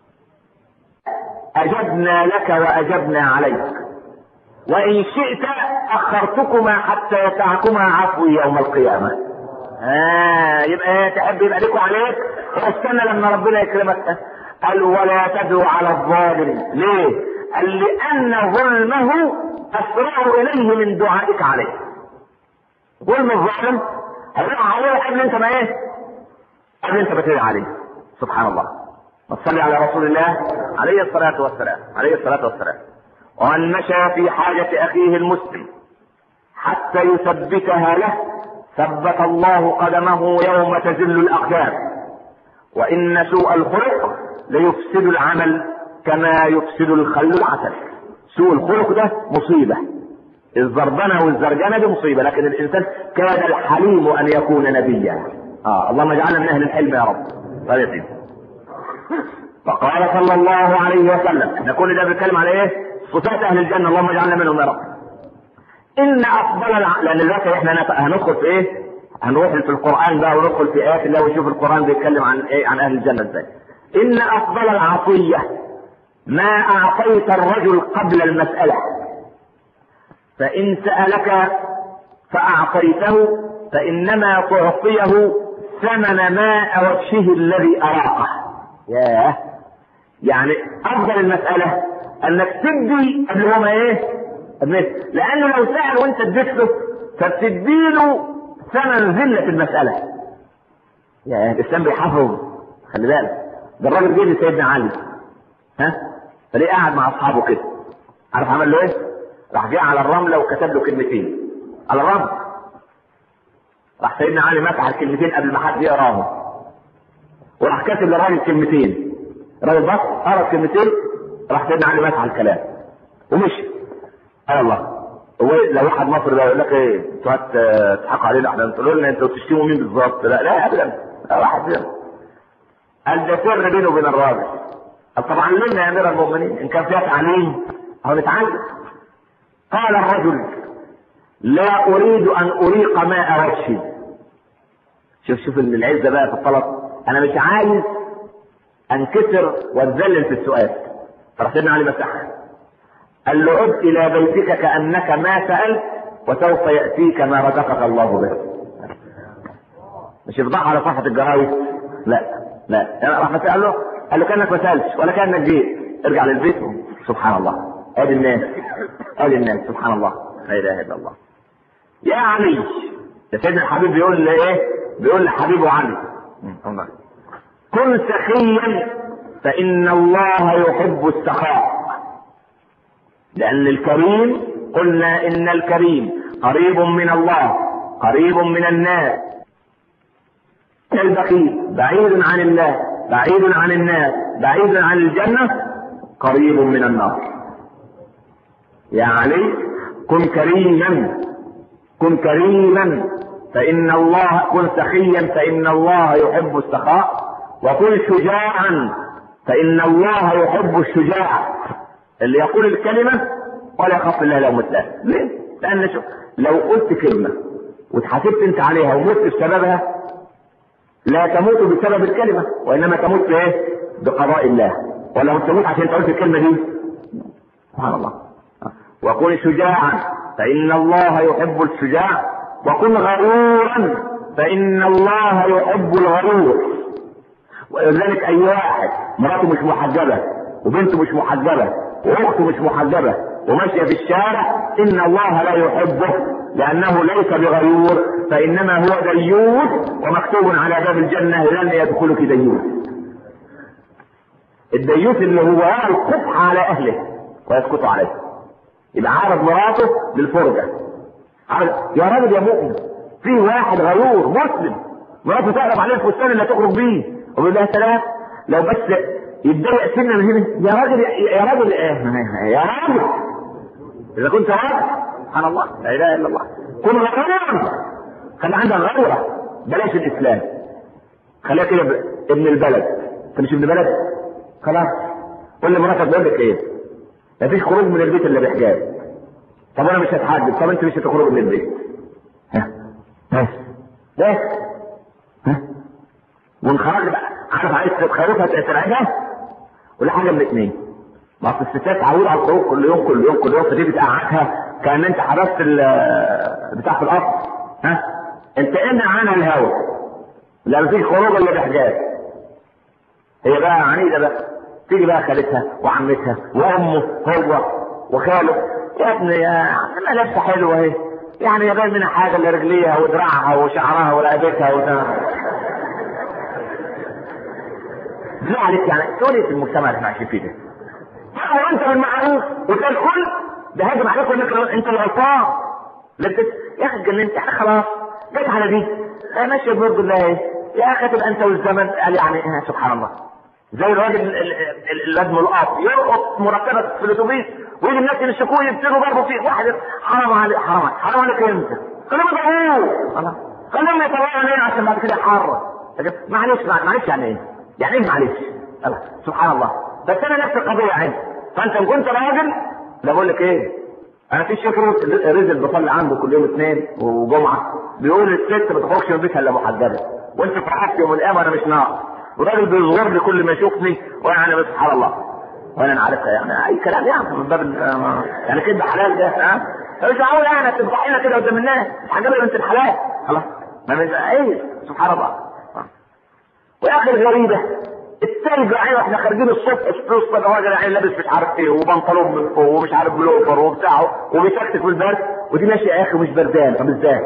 اجبنا لك واجبنا عليك وان شئت اخرتكما حتى يسعكما عفوي يوم القيامه آه يبقى ايه تحب يبقى لكم عليك واستنى لما ربنا يكرمك قال ولا تدعو على الظالم ليه قال لان ظلمه اسرع اليه من دعائك عليه ظلم الظالم هيقع عليه قبل انت ما ايه قبل انت ما تدعي عليه سبحان الله ما تصلي على رسول الله عليه الصلاة والسلام عليه الصلاة والسلام ومن مشى في حاجة أخيه المسلم حتى يثبتها له ثبت الله قدمه يوم تزل الأقدام وإن سوء الخلق ليفسد العمل كما يفسد الخل العسل سوء الخلق ده مصيبة الزربنة والزرجنة دي مصيبة لكن الإنسان كاد الحليم أن يكون نبيا آه اللهم اجعلنا من أهل الحلم يا رب طيب فقال صلى الله عليه وسلم احنا كل ده بنتكلم على ايه؟ صفات اهل الجنه اللهم اجعلنا منهم يا رب. ان افضل الع... لان دلوقتي احنا هندخل في ايه؟ هنروح في القران بقى وندخل في ايات الله ونشوف القران بيتكلم عن ايه؟ عن اهل الجنه ازاي. ان افضل العطيه ما اعطيت الرجل قبل المساله. فان سالك فاعطيته فانما تعطيه ثمن ماء وجهه الذي اراقه. ياه يعني افضل المساله انك تدي قبل هو ما ايه؟ قبل لانه لو سال وانت اديت له فبتديله ثمن ذله المساله. يا الاسلام بيحافظ خلي بالك ده الراجل جه لسيدنا علي ها فليه قاعد مع اصحابه كده عارف عمل له ايه؟ راح جه على الرمله وكتب له كلمتين على الرمل راح سيدنا علي مسح الكلمتين قبل ما حد يقراهم وراح كاتب للراجل كلمتين الراجل بص قرا الكلمتين راح سيدنا علي مسح الكلام ومشي قال الله هو لو واحد مصري ده يقول لك ايه انتوا هتضحكوا علينا احنا تقولوا لنا انتوا بتشتموا مين بالظبط لا لا ابدا لا واحد فينا قال ده سر بينه وبين الراجل قال طب علمنا يا امير المؤمنين ان كان فيها تعليم اهو نتعلم قال الرجل لا اريد ان اريق ماء وجهي شوف شوف العزه بقى في الطلب انا مش عايز انكسر واتذلل في السؤال فراح سيدنا علي مسحها قال له عد الى بيتك كانك ما سالت وسوف ياتيك ما رزقك الله به مش يفضح على صفحه الجرايد لا لا يعني راح قال له قال له كانك ما سالتش ولا كانك جيت ارجع للبيت سبحان الله ادي الناس ادي الناس سبحان الله لا اله الا الله يا علي ده سيدنا الحبيب بيقول لايه بيقول لحبيبه علي كن سخيا فان الله يحب السخاء لان الكريم قلنا ان الكريم قريب من الله قريب من الناس البخيل بعيد عن الله بعيد عن الناس بعيد عن الجنة قريب من النار يا علي كن كريما كن كريما فإن الله كن سخيا فإن الله يحب السخاء وكن شجاعا فإن الله يحب الشجاع اللي يقول الكلمة ولا يخاف الله لو متلاه ليه؟ لأن شوف لو قلت كلمة واتحاسبت أنت عليها ومت بسببها لا تموت بسبب الكلمة وإنما تموت بإيه؟ بقضاء الله ولا تموت عشان انت قلت الكلمة دي سبحان الله وكن شجاعا فإن الله يحب الشجاع وكن غرورا فإن الله يحب الغرور ولذلك أي واحد مراته مش محجبة وبنته مش محجبة وأخته مش محجبة وماشية في الشارع إن الله لا يحبه لأنه ليس بغيور فإنما هو ديوث ومكتوب على باب الجنة لن يدخلك ديوث الديوث اللي هو يرى القبح على أهله ويسكت عليه يبقى عارض مراته للفرجة عارض يا راجل يا مؤمن في واحد غيور مسلم مراته تقلب عليه الفستان اللي هتخرج بيه ويقول لها سلام لو بس يتضايق سنه من هنا يا راجل يا راجل يا راجل اذا كنت راجل سبحان الله لا اله الا الله كن غيورا خلي عندك غيره بلاش الاسلام خليها كده ابن البلد انت مش ابن بلد خلاص قول لمراتك بقول لك ايه مفيش خروج من البيت الا بحجاب طب انا مش هتحدد طب انت مش هتخرج من البيت ها بس بس ها ونخرج بقى عارف عايز تخوفها ترعبها ولا حاجه من الاثنين ما اصل الستات تعود على الخروج كل يوم كل يوم كل يوم فتيجي تقعدها كان انت حرست بتاع في القصر ها انت امنع عنها الهوا لا مفيش خروج الا بحجاب هي بقى عنيده بقى تيجي بقى خالتها وعمتها وامه هو وخاله يا ابني يا عم لابسه حلوه اهي يعني يا باين منها حاجه اللي رجليها ودراعها وشعرها ورقبتها وده بالله عليك يعني تقول ايه في المجتمع اللي احنا عايشين فيه ده؟ تأمر انت بالمعروف وتلاقي الكل ده هاجم عليك وانك انت اللي غلطان لا بت- يا اخي اتجننت يعني خلاص جت على دي لا ماشي برضه الله ايه يا اخي تبقى انت والزمن قال يعني آه سبحان الله زي الراجل ال- ال- ال- اللي لازم القط يلقط مرتبك في الاتوبيس ويجي الناس يمسكوه يبتدوا ضربوا فيه واحد حرام عليك حرام عليك حرام عليك انت خليهم يضربوه خلاص خليهم يطلعوا عليه عشان بعد كده يحرر لكن معلش معلش يعني ايه؟ يعني ايه معلش؟ الله سبحان الله بس انا نفس القضيه عندي فانت ان كنت راجل لا بقول لك ايه؟ انا في شيخ رزق بصلي عنده كل يوم اثنين وجمعه بيقول الست ما تخرجش من بيتها الا محجبه وانت فرحت يوم القيامه انا مش ناقص وراجل بيصغر لي كل ما يشوفني وانا بس سبحان الله وانا نعرفها يعني اي كلام يعني من باب ال- يعني كده حلال ده ها مش معقول يعني تفضحينا كده قدام الناس محجبه بنت الحلال خلاص ما مش ايه سبحان الله ويا اخي الغريبه التلج عين واحنا خارجين الصبح الصبح الراجل عين لابس مش عارف ايه وبنطلون من فوق ومش عارف بلوفر وبتاعه وبيتكتك في البرد ودي ماشيه يا اخي مش بردان طب ازاي؟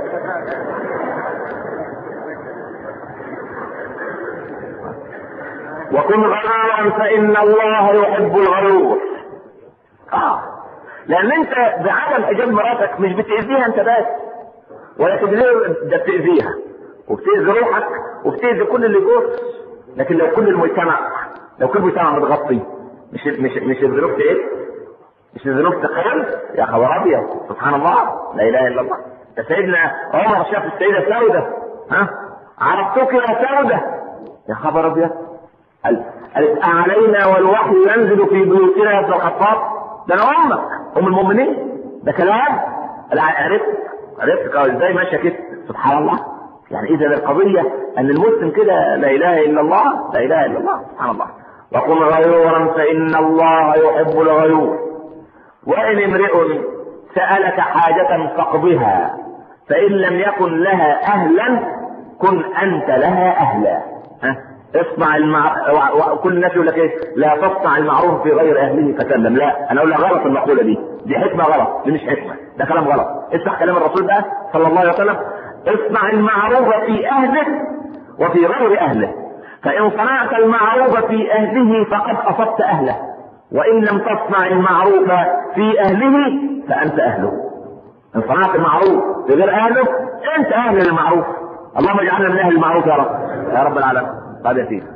وكن غرورا فان الله يحب الغرور اه لان انت بعدم حجاب مراتك مش بتاذيها انت بس ولا تبذير ده بتاذيها وبتاذي روحك وبتاذي كل اللي جوه لكن لو كل المجتمع لو كل المجتمع متغطي مش مش مش الذنوب ايه؟ مش الذنوب تقل يا خبر ابيض سبحان الله لا اله الا الله ده سيدنا عمر شاف السيده سوده ها عرفتك يا سوده يا خبر ابيض قال قالت علينا والوحي ينزل في بيوتنا يا ابن الخطاب ده انا امك ام المؤمنين ده كلام لا عرفت عرفت ازاي ماشيه كده سبحان الله يعني اذا القضيه ان المسلم كده لا اله الا الله لا اله الا الله سبحان الله وقل غيورا فان الله يحب الغيور وان امرئ سالك حاجه فاقضها فان لم يكن لها اهلا كن انت لها اهلا ها اصنع المع... وكل الناس يقول لك ايه لا تصنع المعروف في غير اهله فسلم لا انا اقول لك غلط المقوله دي دي حكمه غلط دي مش حكمه ده كلام غلط اسمع كلام الرسول بقى صلى الله عليه وسلم اصنع المعروف في اهله وفي غير اهله فان صنعت المعروف في اهله فقد اصبت اهله وان لم تصنع المعروف في اهله فانت اهله ان صنعت المعروف في غير اهله انت اهل للمعروف اللهم اجعلنا من اهل المعروف يا رب يا رب العالمين قال يا سيدي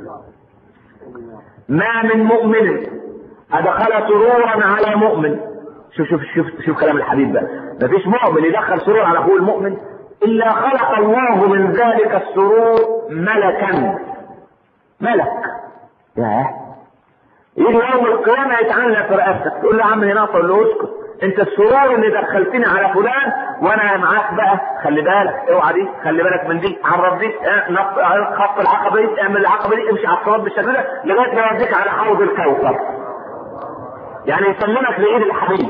ما من مؤمن ادخل سرورا على مؤمن شوف شوف شوف شوف كلام الحبيب بقى ما فيش مؤمن يدخل سرور على اخوه المؤمن الا خلق الله من ذلك السرور ملكا ملك ياه يجي يوم القيامة يتعلق في رقبتك تقول له يا عم هنا تقول له اسكت انت السرور اللي دخلتني على فلان وانا معاك بقى خلي بالك اوعى دي خلي بالك من دي عرف دي اه، نط اه، خط العقبه دي اعمل العقبه دي امشي على الصراط بالشكل ده لغايه ما يوديك على حوض الكوثر يعني يسلمك لايد الحبيب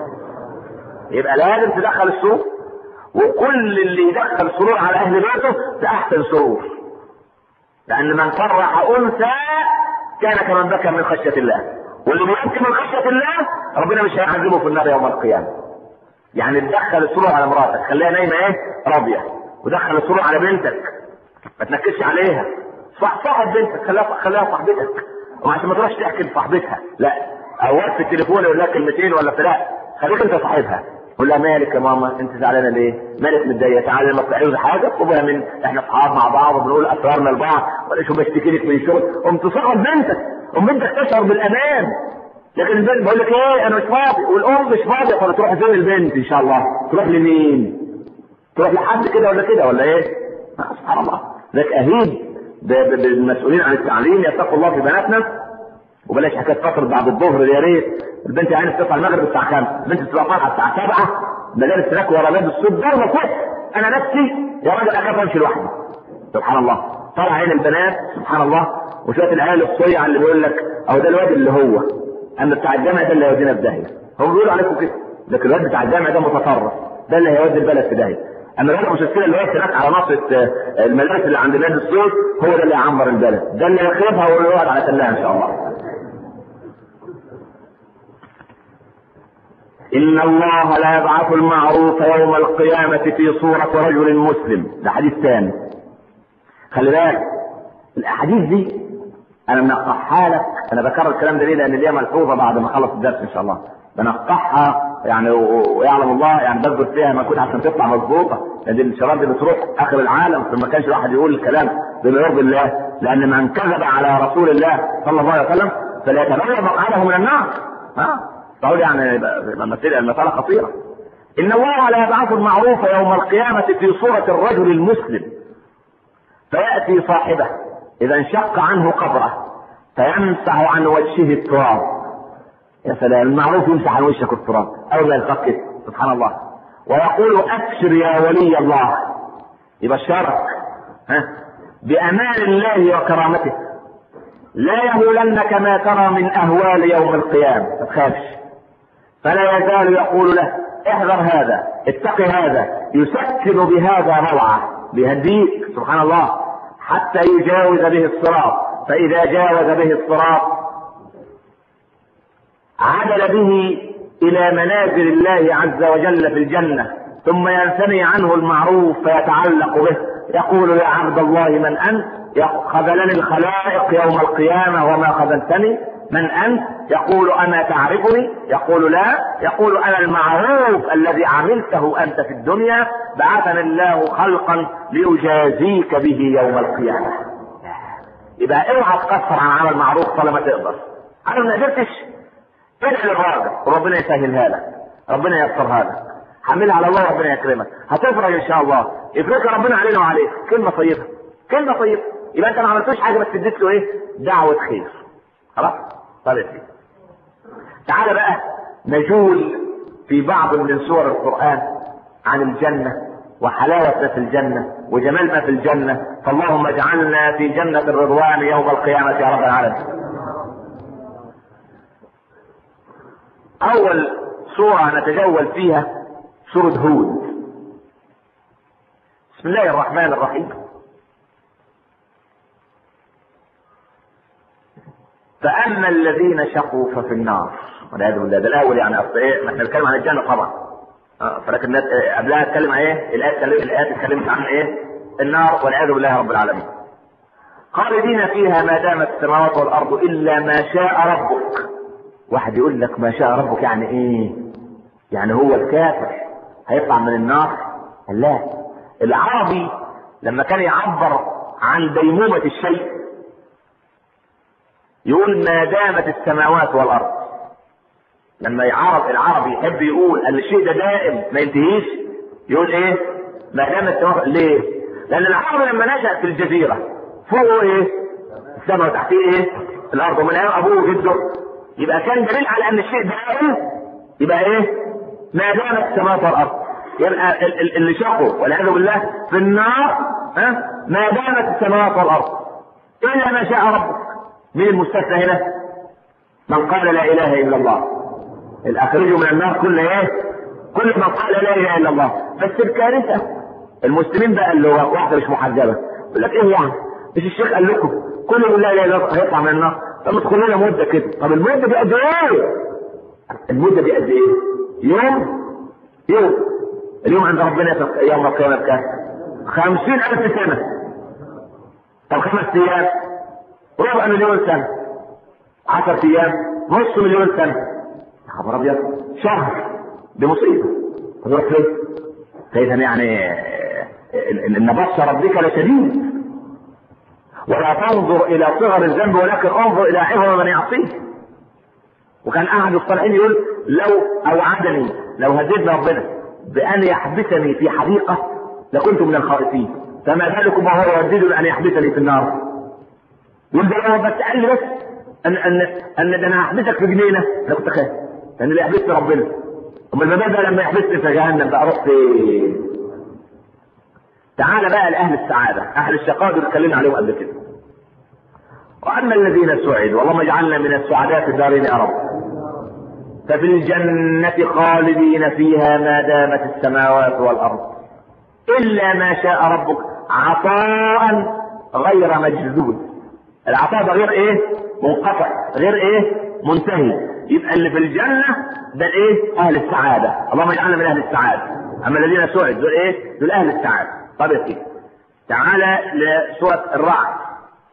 يبقى لازم تدخل السرور وكل اللي يدخل سرور على اهل بيته ده احسن سرور لان من فرح انثى كان كمن بكى من خشيه الله واللي بيبكي من خشيه الله ربنا مش هيعذبه في النار يوم القيامه يعني تدخل السرور على مراتك خليها نايمه ايه راضيه ودخل السرور على بنتك ما تنكدش عليها صح صاحب بنتك خليها خليها صاحبتك وعشان ما تروحش تحكي لصاحبتها لا اوقات في التليفون يقول لك كلمتين ولا لا خليك انت صاحبها قول لها مالك يا ماما انت زعلانه ليه؟ مالك متضايقه تعالى لما تعوز حاجه اطلبها من احنا اصحاب مع بعض وبنقول اسرارنا لبعض ولا شو بشتكي لك من الشغل قوم تصاحب بنتك قوم بنتك تشعر بالامان لكن البنت بقول لك ايه انا مش فاضي والام مش فاضيه فتروح فين البنت ان شاء الله تروح لمين؟ تروح لحد كده ولا كده ولا ايه؟ آه، سبحان الله ذاك اهيد ب- ب- بالمسؤولين عن التعليم يتقوا الله في بناتنا وبلاش حكايه فتره بعد الظهر يا ريت البنت يعني بتطلع المغرب الساعه 5 البنت بتبقى طالعه الساعه 7 مدارس هناك ورا باب الصوت ضربه كده انا نفسي يا راجل اخاف امشي لوحدي سبحان الله طلع عين البنات سبحان الله وشويه العيال الصيع اللي بيقول لك اهو ده الواد اللي هو اما بتاع الجامع ده اللي هيودينا في داهيه هم بيقولوا عليكم كده لكن الواد بتاع الجامع ده متطرف ده اللي هيودي البلد في داهيه اما الواد المشكله اللي واقف هناك على ناصيه آه، المدارس اللي عند نادي الصوت هو ده اللي هيعمر البلد ده اللي هيخربها ويقعد على تلاها ان شاء الله إن الله لا يبعث المعروف يوم القيامة في صورة رجل مسلم ده حديث ثاني خلي بالك الأحاديث دي انا منقحها لك انا بكرر الكلام ده ليه لان ليها ملحوظه بعد ما اخلص الدرس ان شاء الله بنقحها يعني ويعلم الله يعني بثبت فيها ما كنت عشان تطلع مظبوطه لان الشباب دي بتروح اخر العالم فما كانش الواحد يقول الكلام بما يرضي الله لان من كذب على رسول الله صلى الله عليه وسلم فليتبين مقعده من النار ها فقول يعني المساله خطيره ان الله لا يبعث المعروف يوم القيامه في صوره الرجل المسلم فياتي صاحبه اذا انشق عنه قبره فيمسح عن وجهه التراب يا سلام المعروف يمسح عن وشك التراب او لا يلتقط سبحان الله ويقول ابشر يا ولي الله يبشرك ها بامان الله وكرامته لا يهولنك ما ترى من اهوال يوم القيامه ما تخافش فلا يزال يقول له احذر هذا اتق هذا يسكن بهذا روعه بيهديك سبحان الله حتى يجاوز به الصراط فاذا جاوز به الصراط عدل به الى منازل الله عز وجل في الجنه ثم ينثني عنه المعروف فيتعلق به يقول يا عبد الله من انت خذلني الخلائق يوم القيامه وما خذلتني من انت يقول اما تعرفني يقول لا يقول انا المعروف الذي عملته انت في الدنيا بعثني الله خلقا ليجازيك به يوم القيامه يبقى اوعى تقصر عن عمل معروف طالما تقدر انا ما قدرتش ادعي للراجل وربنا يسهلها لك ربنا ييسرها لك حملها على الله ربنا يكرمك هتفرج ان شاء الله يفرج ربنا علينا وعليك كلمه طيبه كلمه طيبه يبقى انت ما عملتوش حاجه بس اديت له ايه دعوه خير خلاص طيب فيه. تعال بقى نجول في بعض من سور القران عن الجنه وحلاوة ما في الجنة وجمال ما في الجنة فاللهم اجعلنا في جنة الرضوان يوم القيامة يا رب العالمين أول سورة نتجول فيها سورة هود بسم الله الرحمن الرحيم فأما الذين شقوا ففي النار والعياذ بالله ده الأول يعني أصل إيه ما احنا بنتكلم عن الجنة طبعا آه فلكن الناس إيه قبلها اتكلم عن ايه؟ الآيات الآيات اتكلمت عن ايه؟ النار والعياذ بالله رب العالمين. خالدين فيها ما دامت السماوات والأرض إلا ما شاء ربك. واحد يقول لك ما شاء ربك يعني ايه؟ يعني هو الكافر هيطلع من النار؟ لا العربي لما كان يعبر عن ديمومة الشيء يقول ما دامت السماوات والأرض لما يعرف العربي يحب يقول ان الشيء ده دائم ما ينتهيش يقول ايه؟ ما دام السماء ليه؟ لان العربي لما نشا في الجزيره فوقه ايه؟ السماء وتحتيه ايه؟ الارض ومن ايام ابوه وجده يبقى كان دليل على ان الشيء دائم يبقى ايه؟ ما دامت السماوات والارض يبقى اللي شقوا والعياذ بالله في النار ها ما دامت السماوات والارض الا ما شاء ربك مين المستثنى هنا؟ من قال لا اله الا الله الاخرج من النار كل ايه؟ كل من قال لا اله الا الله بس الكارثه المسلمين بقى اللي هو واحده مش محجبه يقول لك ايه يعني؟ مش الشيخ قال لكم كل من لا اله الا الله هيطلع من النار طب ادخل لنا مده كده طب المده دي قد ايه؟ المده دي قد ايه؟ يوم يوم اليوم عند ربنا يوم القيامه بكام؟ خمسين ألف سنة طب خمس أيام ربع مليون سنة عشر أيام نص مليون سنة يا خبر ابيض شهر دي مصيبه تروح فين؟ فاذا يعني ان بطش ربك لشديد ولا تنظر الى صغر الذنب ولكن انظر الى عظم من يعصيه وكان احد الصالحين يقول لو اوعدني لو هددنا ربنا بان يحبسني في حديقه لكنت من الخائفين فما بالكم وهو يهددني ان يحبسني في النار يقول ده بس قال لي بس ان ان ان ده انا هحبسك في جنينه انا كنت خايف لان اللي يحبسني ربنا امال ما بقى لما يحبسني في جهنم بقى رحت تعال بقى لاهل السعاده اهل الشقاء دول اتكلمنا عليهم قبل كده واما الذين سعدوا اللهم اجعلنا من السعداء في الدارين يا رب ففي الجنة خالدين فيها ما دامت السماوات والأرض إلا ما شاء ربك عطاء غير مجذوذ العطاء ده غير ايه منقطع غير ايه منتهي يبقى اللي في الجنة ده ايه اهل السعادة اللهم اجعلنا من اهل السعادة اما الذين سعد دول ايه دول اهل السعادة طب يا سيدي تعالى لسورة الرعد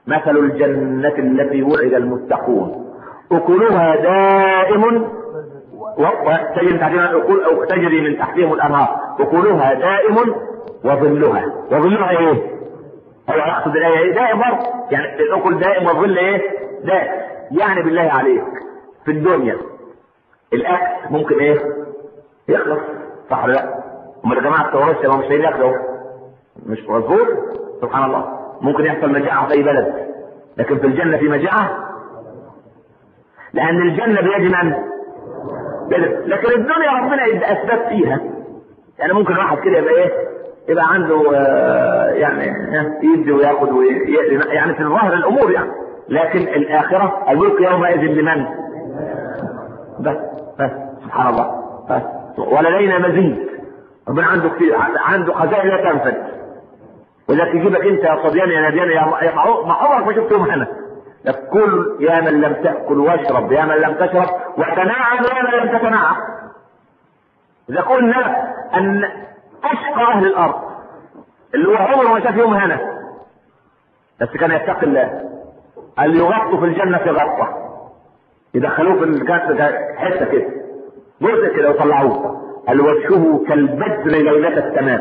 مثل الجنة التي وعد المتقون أكلها دائم وتجري من تحتها أو تجري من تحتهم الأنهار أكلها دائم وظلها وظلها إيه؟ هو يقصد الآية إيه؟ دائم برضه يعني الأكل دائم والظل إيه؟ دائم يعني بالله عليك في الدنيا الأكل ممكن إيه؟ يخلص صح ولا لا؟ هم الجماعة بتوع روسيا ما مش هياكلوا مش مظبوط سبحان الله ممكن يحصل مجاعة في أي بلد لكن في الجنة في مجاعة لأن الجنة بيد من؟ بيد لكن الدنيا ربنا يدي أسباب فيها يعني ممكن واحد كده يبقى إيه؟ يبقى عنده آه يعني يدي وياخد ويأذي يعني في ظاهر الأمور يعني لكن الآخرة الملك يومئذ لمن؟ بس بس سبحان الله بس ولدينا مزيد ربنا عنده كتير عنده خزائن لا تنفد وإذا تجيبك انت يا صبيان يا نبيان يا ما عمرك ما شفتهم هنا كل يا من لم تأكل واشرب يا من لم تشرب وتناعم يا من لم تتناعم إذا قلنا أن أشقى أهل الأرض اللي هو عمره ما شاف يوم هنا بس كان يتقي الله قال يغطوا في الجنة غطة يدخلوه في الكاس حتة كده جزء كده ويطلعوه قال وجهه كالبدر ليلة التمام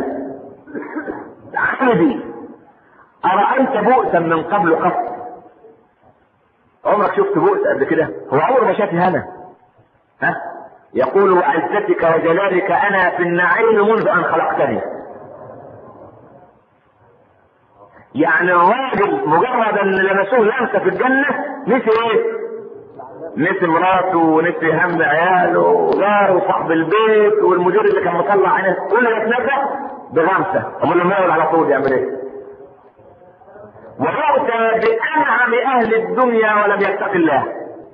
عادي أرأيت بؤسا من قبل قط عمرك شفت بؤس قبل كده هو عمره ما شاف هنا ها يقول وعزتك وجلالك انا في النعيم منذ ان خلقتني يعني الراجل مجرد ان لمسوه لمسه في الجنه نسي ايه؟ نسي مراته ونسي هم عياله وجاره وصاحب البيت والمدير اللي كان مطلع عينه كل ده اتنسى بغمسه امال لما يقعد على طول يعمل ايه؟ ويؤتى بانعم اهل الدنيا ولم يتق الله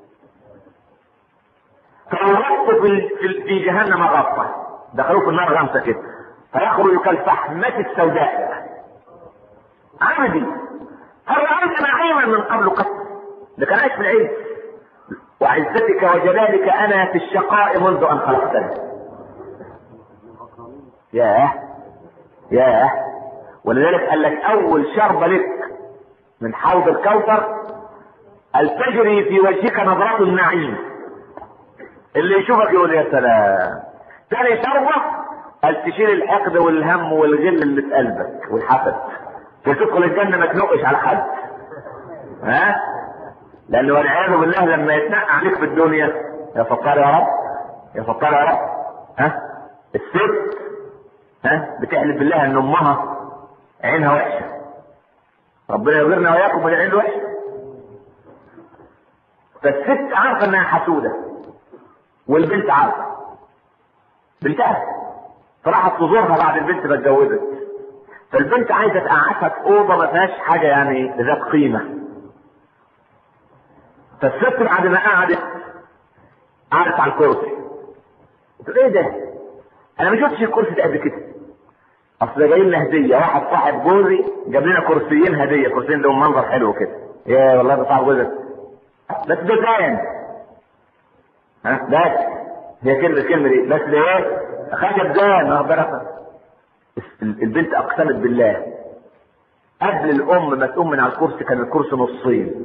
فالغط في في جهنم غطة دخلوه في النار غمسة كده فيخرج كالفحمة السوداء عبدي هل رأيت نعيما من قبل قط ده كان عايش في العز وعزتك وجلالك انا في الشقاء منذ ان خلقتني ياه ياه ولذلك قال لك اول شربة لك من حوض الكوثر هل تجري في وجهك نظرات النعيم اللي يشوفك يقول يا سلام تاني شربة قال تشيل الحقد والهم والغل اللي في قلبك والحسد تدخل الجنة ما تنقش على حد ها لأنه والعياذ بالله لما يتنقى عليك في الدنيا يا فقار يا رب يا فقار يا رب ها الست ها بتحلف بالله ان امها عينها وحشه ربنا يغفرنا واياكم من العين الوحشه فالست عارفه انها حسوده والبنت عارفه بنتها فراحت تزورها بعد البنت ما اتجوزت فالبنت عايزه تقعدها في اوضه ما فيهاش حاجه يعني ذات قيمه فالست بعد ما قعدت قعدت على الكرسي قلت ايه ده؟ انا ما شفتش الكرسي ده قبل كده اصل ده جاي لنا هديه واحد صاحب جوزي جاب لنا كرسيين هديه كرسيين لهم منظر حلو كده يا والله ده صاحب جوزك بس ده زين ها بس هي كلمة الكلمة دي بس ده ايه؟ خشب زين واخد بالك البنت اقسمت بالله قبل الام ما تقوم من على الكرسي كان الكرسي نصين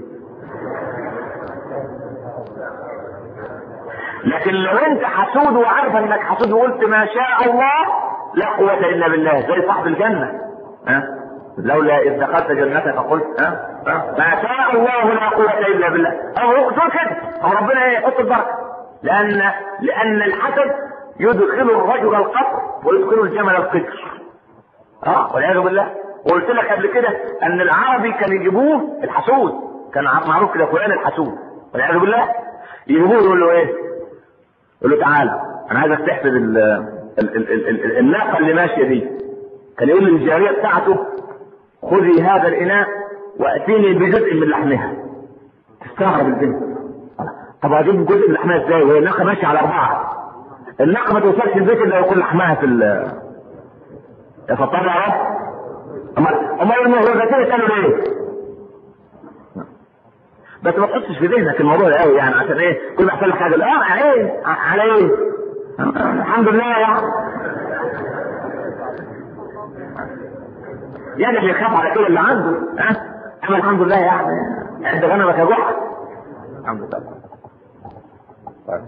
لكن لو انت حسود وعارف انك حسود وقلت ما شاء الله لا قوة الا بالله زي صاحب الجنة ها لولا اذ دخلت جنتك قلت ها ها ما شاء الله لا قوة الا بالله او تقول كده او ربنا ايه يحط البركة لان لان الحسد يدخل الرجل القصر ويدخل الجمل القدر اه والعياذ بالله وقلت لك قبل كده ان العربي كان يجيبوه الحسود كان معروف كده فلان الحسود والعياذ بالله يجيبوه يقول له ايه؟ يقول له تعالى انا عايزك تحسب ال ال ال ال ال الناقه اللي ماشيه دي كان يقول للجاريه بتاعته خذي هذا الاناء واتيني بجزء من لحمها تستغرب البنت طب اجيب جزء من لحمها ازاي وهي الناقه ماشيه على اربعه الناقه ما توصلش البيت الا يكون لحمها في ال يا فطار يا رب امال امال المهرجتين كانوا ليه؟ بس ما تحطش في ذهنك الموضوع ده قوي يعني عشان ايه كل ما يحصل لك حاجه اه على ايه على ايه الحمد لله يا يعني. يعني اللي يخاف على كل اللي عنده ها اما الحمد لله يعني عند غنمك يا جحا الحمد لله طيب.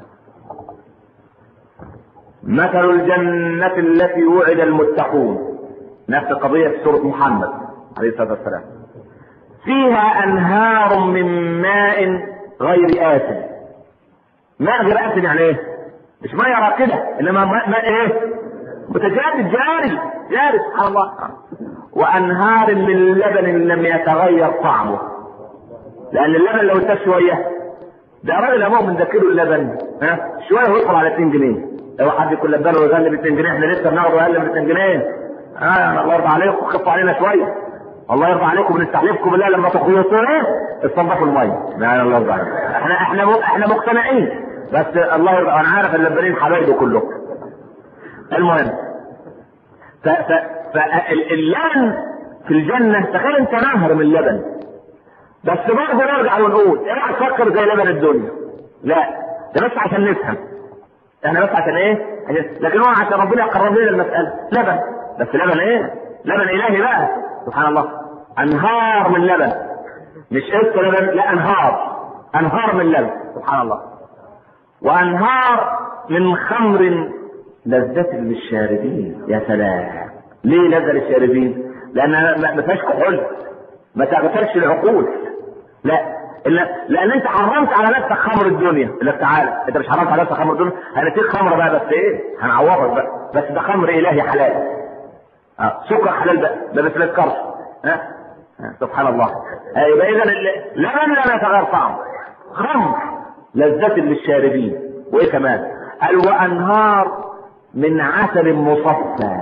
مثل الجنة التي وعد المتقون نفس قضية سورة محمد عليه الصلاة والسلام فيها أنهار من ماء غير آسن ماء غير آسن يعني إيه؟ مش مية راكدة إنما ماء, ماء إيه؟ متجدد جاري جاري سبحان الله وأنهار من لبن لم يتغير طعمه لأن اللبن لو انتهى شوية ده راجل يا مؤمن ده كيلو اللبن ها شوية ويدخل على 2 جنيه لو حد يكون لبنه ويغلي ب 2 جنيه احنا لسه بناخده اقل من 2 جنيه اه الله يرضى عليكم خفوا علينا شويه الله يرضى عليكم بنستحلفكم بالله لما تخلصوا ايه استنضفوا الميه لا الله يرضى عليكم احنا احنا م... احنا مقتنعين بس الله يرضى انا عارف اللبنين حبايبه كلهم المهم ف ف فاللبن في الجنه تخيل انت نهر من اللبن بس برضه نرجع ونقول اوعى تفكر زي لبن الدنيا لا ده بس عشان نفهم احنا بس عشان ايه؟ عشان لكن هو عشان ربنا يقرب لنا المسألة لبن بس لبن ايه؟ لبن الهي بقى سبحان الله انهار من لبن مش قصة لبن لا انهار انهار من لبن سبحان الله وانهار من خمر لذة للشاربين يا سلام ليه لذة للشاربين؟ لان ما فيهاش كحول ما تغفلش العقول لا إلا لان انت حرمت على نفسك خمر الدنيا يقول لك تعالى انت مش حرمت على نفسك خمر الدنيا هنديك خمر بقى بس ايه هنعوضك بقى بس ده خمر الهي حلال اه سكر حلال بقى ده بس لا تكرش ها سبحان الله يبقى اذا لبن لا يتغير طعمه خمر لذة للشاربين وايه كمان قال وانهار من عسل مصفى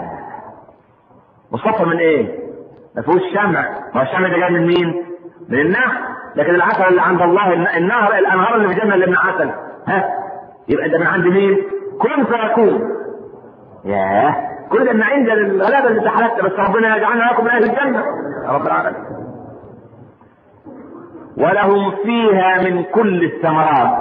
مصفى من ايه؟ ما فيهوش شمع ما هو الشمع ده جاي من مين؟ من النحل لكن العسل اللي عند الله النهر الانهار اللي في الجنه اللي من عسل ها يبقى ده من عند مين؟ كن فيكون ياه كل ده من عند الغلابه اللي تحلت بس ربنا يجعلنا لكم من اهل الجنه يا رب العالمين ولهم فيها من كل الثمرات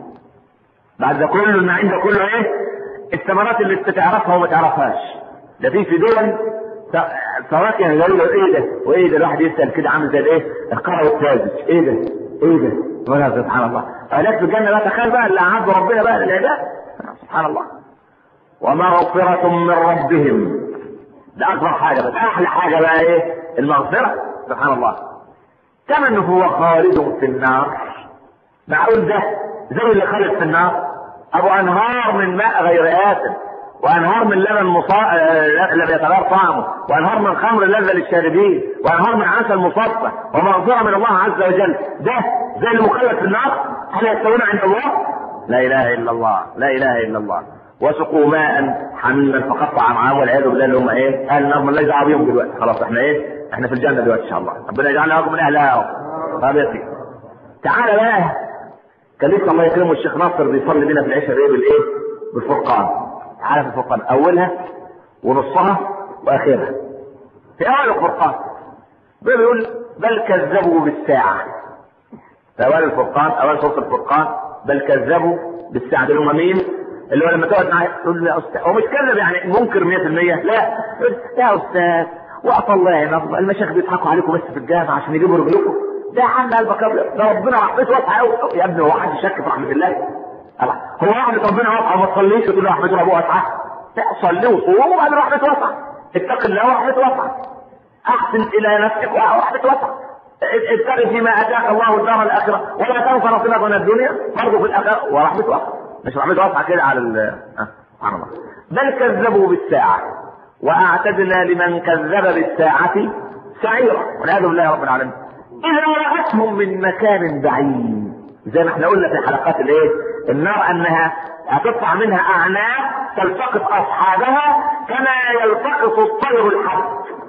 بعد ده كله ان عند كله ايه؟ الثمرات اللي انت تعرفها وما تعرفهاش ده في في دول فواكه غريبة ايه ده؟ وايه ده الواحد يسأل كده عامل زي الايه؟ القرع والساذج، ايه ده؟ ايه ده؟ ولا سبحان الله. هناك في الجنة بقى تخيل بقى اللي أعد ربنا بقى للعباد. سبحان الله. ومغفرة من ربهم. ده أكبر حاجة بس أحلى حاجة بقى إيه؟ المغفرة. سبحان الله. كمن هو خالد في النار. معقول ده زي اللي خالد في النار؟ أبو أنهار من ماء غير آسن. وانهار من لبن مصا... لم يتغير طعمه وانهار من خمر لذة للشاربين وانهار من عسل مصفى ومغفرة من الله عز وجل ده زي المخلد في النار هل يستوون عند الله؟ لا اله الا الله لا اله الا الله وسقوا ماء حميما فقطع معاهم والعياذ بالله اللي هم ايه؟ اهل النار مالناش دعوه بيهم دلوقتي خلاص احنا ايه؟ احنا في الجنه دلوقتي ان شاء الله ربنا يجعلنا لكم من اهلها طب يا سيدي تعالى بقى كان لسه الله يكرمه الشيخ ناصر بيصلي بينا في العشاء ايه بالايه؟ بالفرقان عارف الفرقان اولها ونصها واخرها في اول الفرقان بيقول بل كذبوا بالساعة في اول الفرقان اول سورة الفرقان بل كذبوا بالساعة دول هم مين؟ اللي هو لما تقعد معاه تقول له يا استاذ هو مش كذب يعني منكر 100% لا يا استاذ وعطى الله ينظم المشايخ بيضحكوا عليكم بس في الجامعة عشان يجيبوا رجلكم ده عم قلبك ابيض ده ربنا رحمته واسعة قوي يا ابني هو حد شك في رحمة الله هو رحمة ربنا واسعة وما تصليش وتقول له رحمته ابوه واسعة لا صلي وصوم وبعد رحمة واسعة اتق الله ورحمة واسعة احسن الى نفسك ورحمة واسعة ابتغي فيما اتاك الله الدار الاخرة ولا تنسى نصيبك من الدنيا برضه في الاخرة ورحمة واسعة مش رحمة واسعة كده على ال سبحان الله بل كذبوا بالساعة واعتدنا لمن كذب بالساعة سعيرا والعياذ بالله رب العالمين اذا رأتهم من مكان بعيد زي ما احنا قلنا في حلقات الايه النار انها هتطلع منها اعناق تلتقط اصحابها كما يلتقط الطير الحب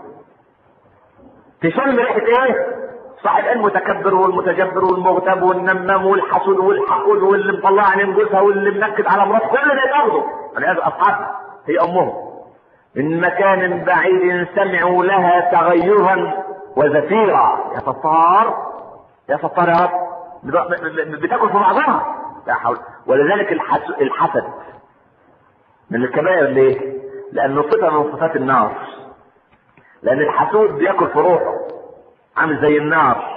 تشم ريحه ايه صاحب المتكبر والمتجبر والمغتاب والنمام والحسود والحقود واللي مطلع عن جوزها واللي منكد على مراته كل ده ياخده ولهذا اصحابها هي امهم من مكان بعيد سمعوا لها تغيرا وزفيرا يا ستار يا ستار يا رب بتاكل في بعضها لا حول ولذلك الحسد من الكبائر ليه؟ لأنه صفة من صفات النار لأن الحسود بياكل في روحه عامل زي النار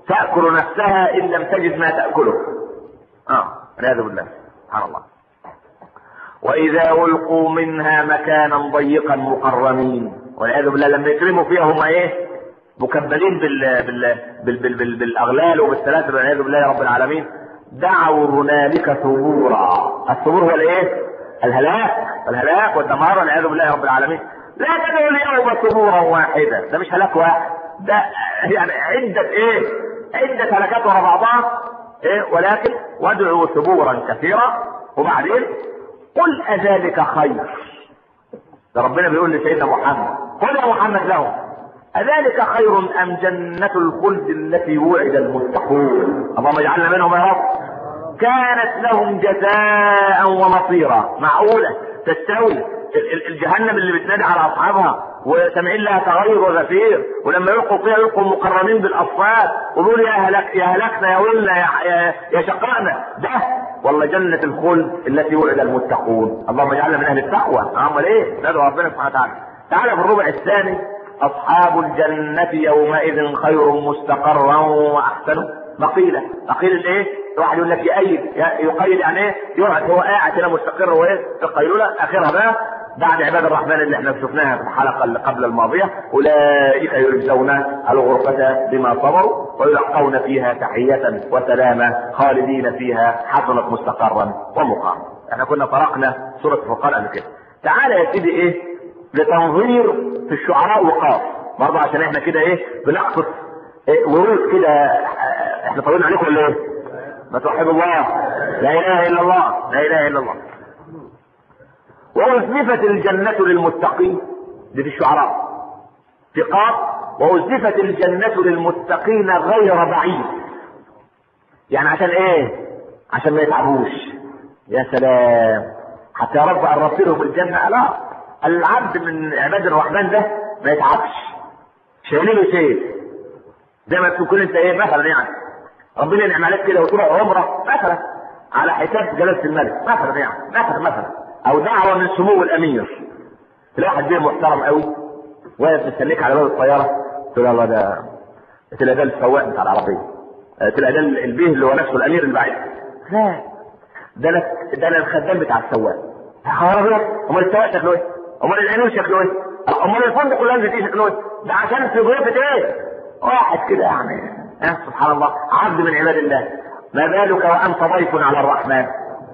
تأكل نفسها إن لم تجد ما تأكله اه والعياذ بالله سبحان الله وإذا ألقوا منها مكانا ضيقا مقرنين والعياذ بالله لما يكرموا فيها هم إيه مكبلين بال... بال... بال... بال... بال... بالأغلال وبالسلاسل والعياذ بالله يا رب العالمين دعوا هنالك ثبورا الثبور هو الايه الهلاك الهلاك والدمار والعياذ بالله رب العالمين لا تدعوا اليوم ثبورا واحدا ده مش هلاك واحد ده يعني عدة ايه عدة هلاكات ورا بعضها ايه ولكن وادعوا ثبورا كثيرا وبعدين قل أذلك خير ده ربنا بيقول لسيدنا محمد قل يا محمد لهم أذلك خير أم جنة الخلد التي وعد المتقون اللهم اجعلنا منهم يا رب كانت لهم جزاء ومصيرا معقولة تستوي الجهنم اللي بتنادي على أصحابها وسامعين لها تغير وزفير ولما يلقوا فيها يلقوا مقرنين بالاصفاد قولوا يا هلك يا هلكنا يا ولنا يا, يا, يا شقائنا ده والله جنة الخلد التي وعد المتقون اللهم اجعلنا من اهل التقوى امال ايه ندعو ربنا سبحانه وتعالى تعالى في الربع الثاني اصحاب الجنة يومئذ خير مستقرا واحسن مقيلة مقيلة ايه واحد يقول لك يأيد يقيد يعني ايه يقعد هو قاعد كده مستقر وايه في القيلولة اخرها بقى بعد عباد الرحمن اللي احنا شفناها في الحلقة اللي قبل الماضية أولئك يجزون الغرفة بما صبروا ويلقون فيها تحية وسلاما خالدين فيها حسنت مستقرا ومقاما. احنا كنا فرقنا سورة الفرقان قبل كده. تعالى يا سيدي ايه لتنظير في الشعراء وقاف برضه عشان احنا كده ايه بنقصد إيه ورود كده احنا طولنا عليكم ولا ايه؟ ما توحدوا الله لا اله الا الله لا اله الا الله وأزلفت الجنة للمتقين دي في الشعراء في قاف وأزلفت الجنة للمتقين غير بعيد يعني عشان ايه عشان ما يتعبوش يا سلام حتى يا رب قربت لهم الجنة لا العبد من عباد الرحمن ده ما يتعبش شايلين له شيء زي ما تكون انت ايه مثلا يعني ربنا ينعم عليك كده وتروح عمره مثلا على حساب جلالة الملك مثلا يعني مثلا مثلا او دعوه من سمو الامير تلاقي واحد بيه محترم قوي واقف مستنيك على باب الطياره تقول الله ده تلاقي ده السواق بتاع العربيه تلاقي ده البيه اللي هو نفسه الامير اللي بعيد لا ده انا ده انا الخدام بتاع السواق خبر امال السواق شكله ايه؟ امال الامير شكله ايه؟ امال الفندق كلها ايه شكله ايه؟ ده عشان في ضيفه ايه؟ واحد كده يعني ها سبحان الله عبد من عباد الله ما بالك وانت ضيف على الرحمن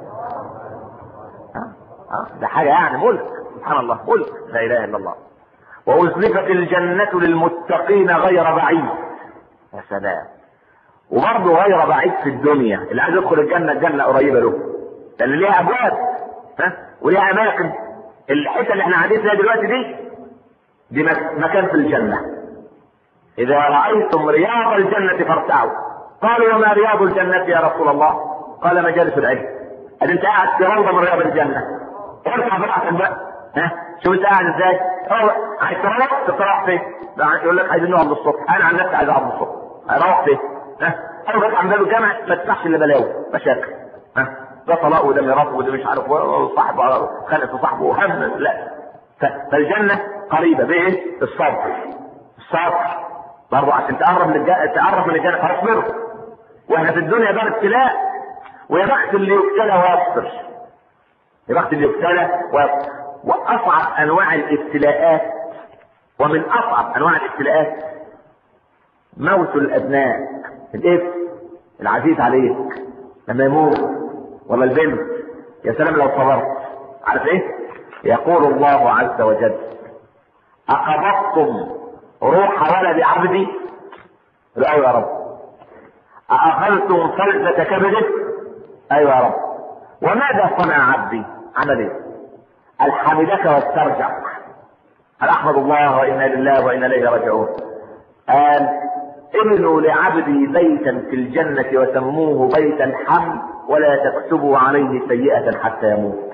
ده حاجة يعني ملك سبحان الله ملك لا إله إلا الله وأزلفت الجنة للمتقين غير بعيد يا سلام وبرضه غير بعيد في الدنيا اللي عايز يدخل الجنة الجنة قريبة له لأن ليها أبواب ها وليها أماكن الحتة اللي احنا قاعدين فيها دلوقتي دي دي مكان في الجنة إذا رأيتم رياض الجنة فارتعوا قالوا وما رياض الجنة يا رسول الله قال مجالس العلم أنت أنت قاعد في روضة من رياض الجنة ارفع براحتك بقى ها شوف انت قاعد ازاي هو عايز تروح تروح فين يقول لك عايزين نقعد للصبح انا عن نفسي عايز اقعد للصبح اروح فين ها انا بطلع من باب الجامع ما تفتحش الا بلاوي مشاكل ها ده طلاق وده ميراث وده مش عارف صاحب خلق في صاحبه وهم لا فالجنه قريبه بايه؟ الصبر الصبر برضه عشان تقرب من الجنه تقرب من الجنه فاصبر واحنا في الدنيا دار ابتلاء ويا بخت اللي يبتلى ويصبر يا بخت اللي يبتلى ويصبر واصعب انواع الابتلاءات ومن اصعب انواع الابتلاءات موت الابناء الابن العزيز عليك لما يموت ولا البنت يا سلام لو صبرت عارف ايه يقول الله عز وجل اقبضتم روح ولد عبدي ايوه يا رب ااخذتم فلسة كبده ايوه يا رب وماذا صنع عبدي عمل ايه الحمدك واسترجع قال احمد الله وانا لله وانا اليه راجعون قال ابنوا لعبدي بيتا في الجنة وسموه بيت الحمد ولا تكتبوا عليه سيئة حتى يموت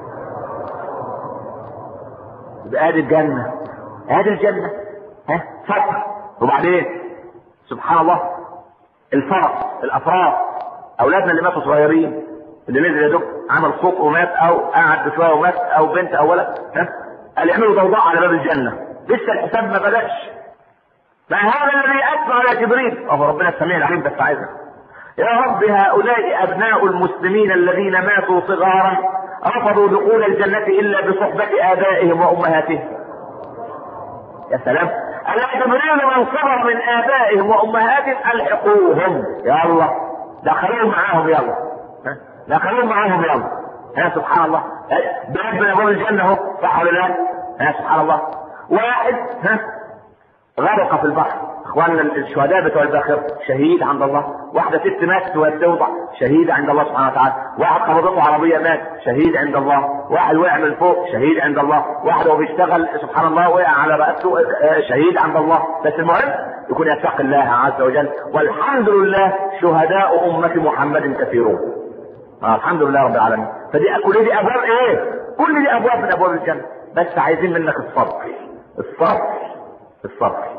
يبقى ادي الجنة ادي الجنة ها فتح وبعدين سبحان الله الفرس الافراس اولادنا اللي ماتوا صغيرين اللي نزل يا دوب عمل صوت ومات او قعد شويه ومات او بنت او ولد ها قال يعملوا ضوضاء على باب الجنه لسه الحساب ما بداش ما هذا الذي اسمع على جبريل وهو ربنا السميع العليم بس عايزك يا رب هؤلاء ابناء المسلمين الذين ماتوا صغارا رفضوا دخول الجنة الا بصحبة ابائهم وامهاتهم يا سلام ألا جبريل من صبر من آبائهم وأمهاتهم ألحقوهم يا الله دخلوهم معاهم يلا ها؟ دخلوهم معاهم يلا يا سبحان الله باب من أبواب الجنة أهو صح ولا لا؟ يا سبحان الله واحد ها غرق في البحر اخواننا الشهداء بتوع الباخر شهيد عند الله واحدة ست ماتت وهي بتوضع شهيد عند الله سبحانه وتعالى واحد خبطته عربية مات شهيد عند الله واحد وقع من فوق شهيد عند الله واحد وهو بيشتغل سبحان الله وقع على رأسه آه، شهيد عند الله بس المهم يكون يتقي الله عز وجل والحمد لله شهداء أمة محمد كثيرون آه الحمد لله رب العالمين فدي كل دي أبواب إيه كل دي أبواب من أبواب الجنة بس عايزين منك الصبر الصبر الصبر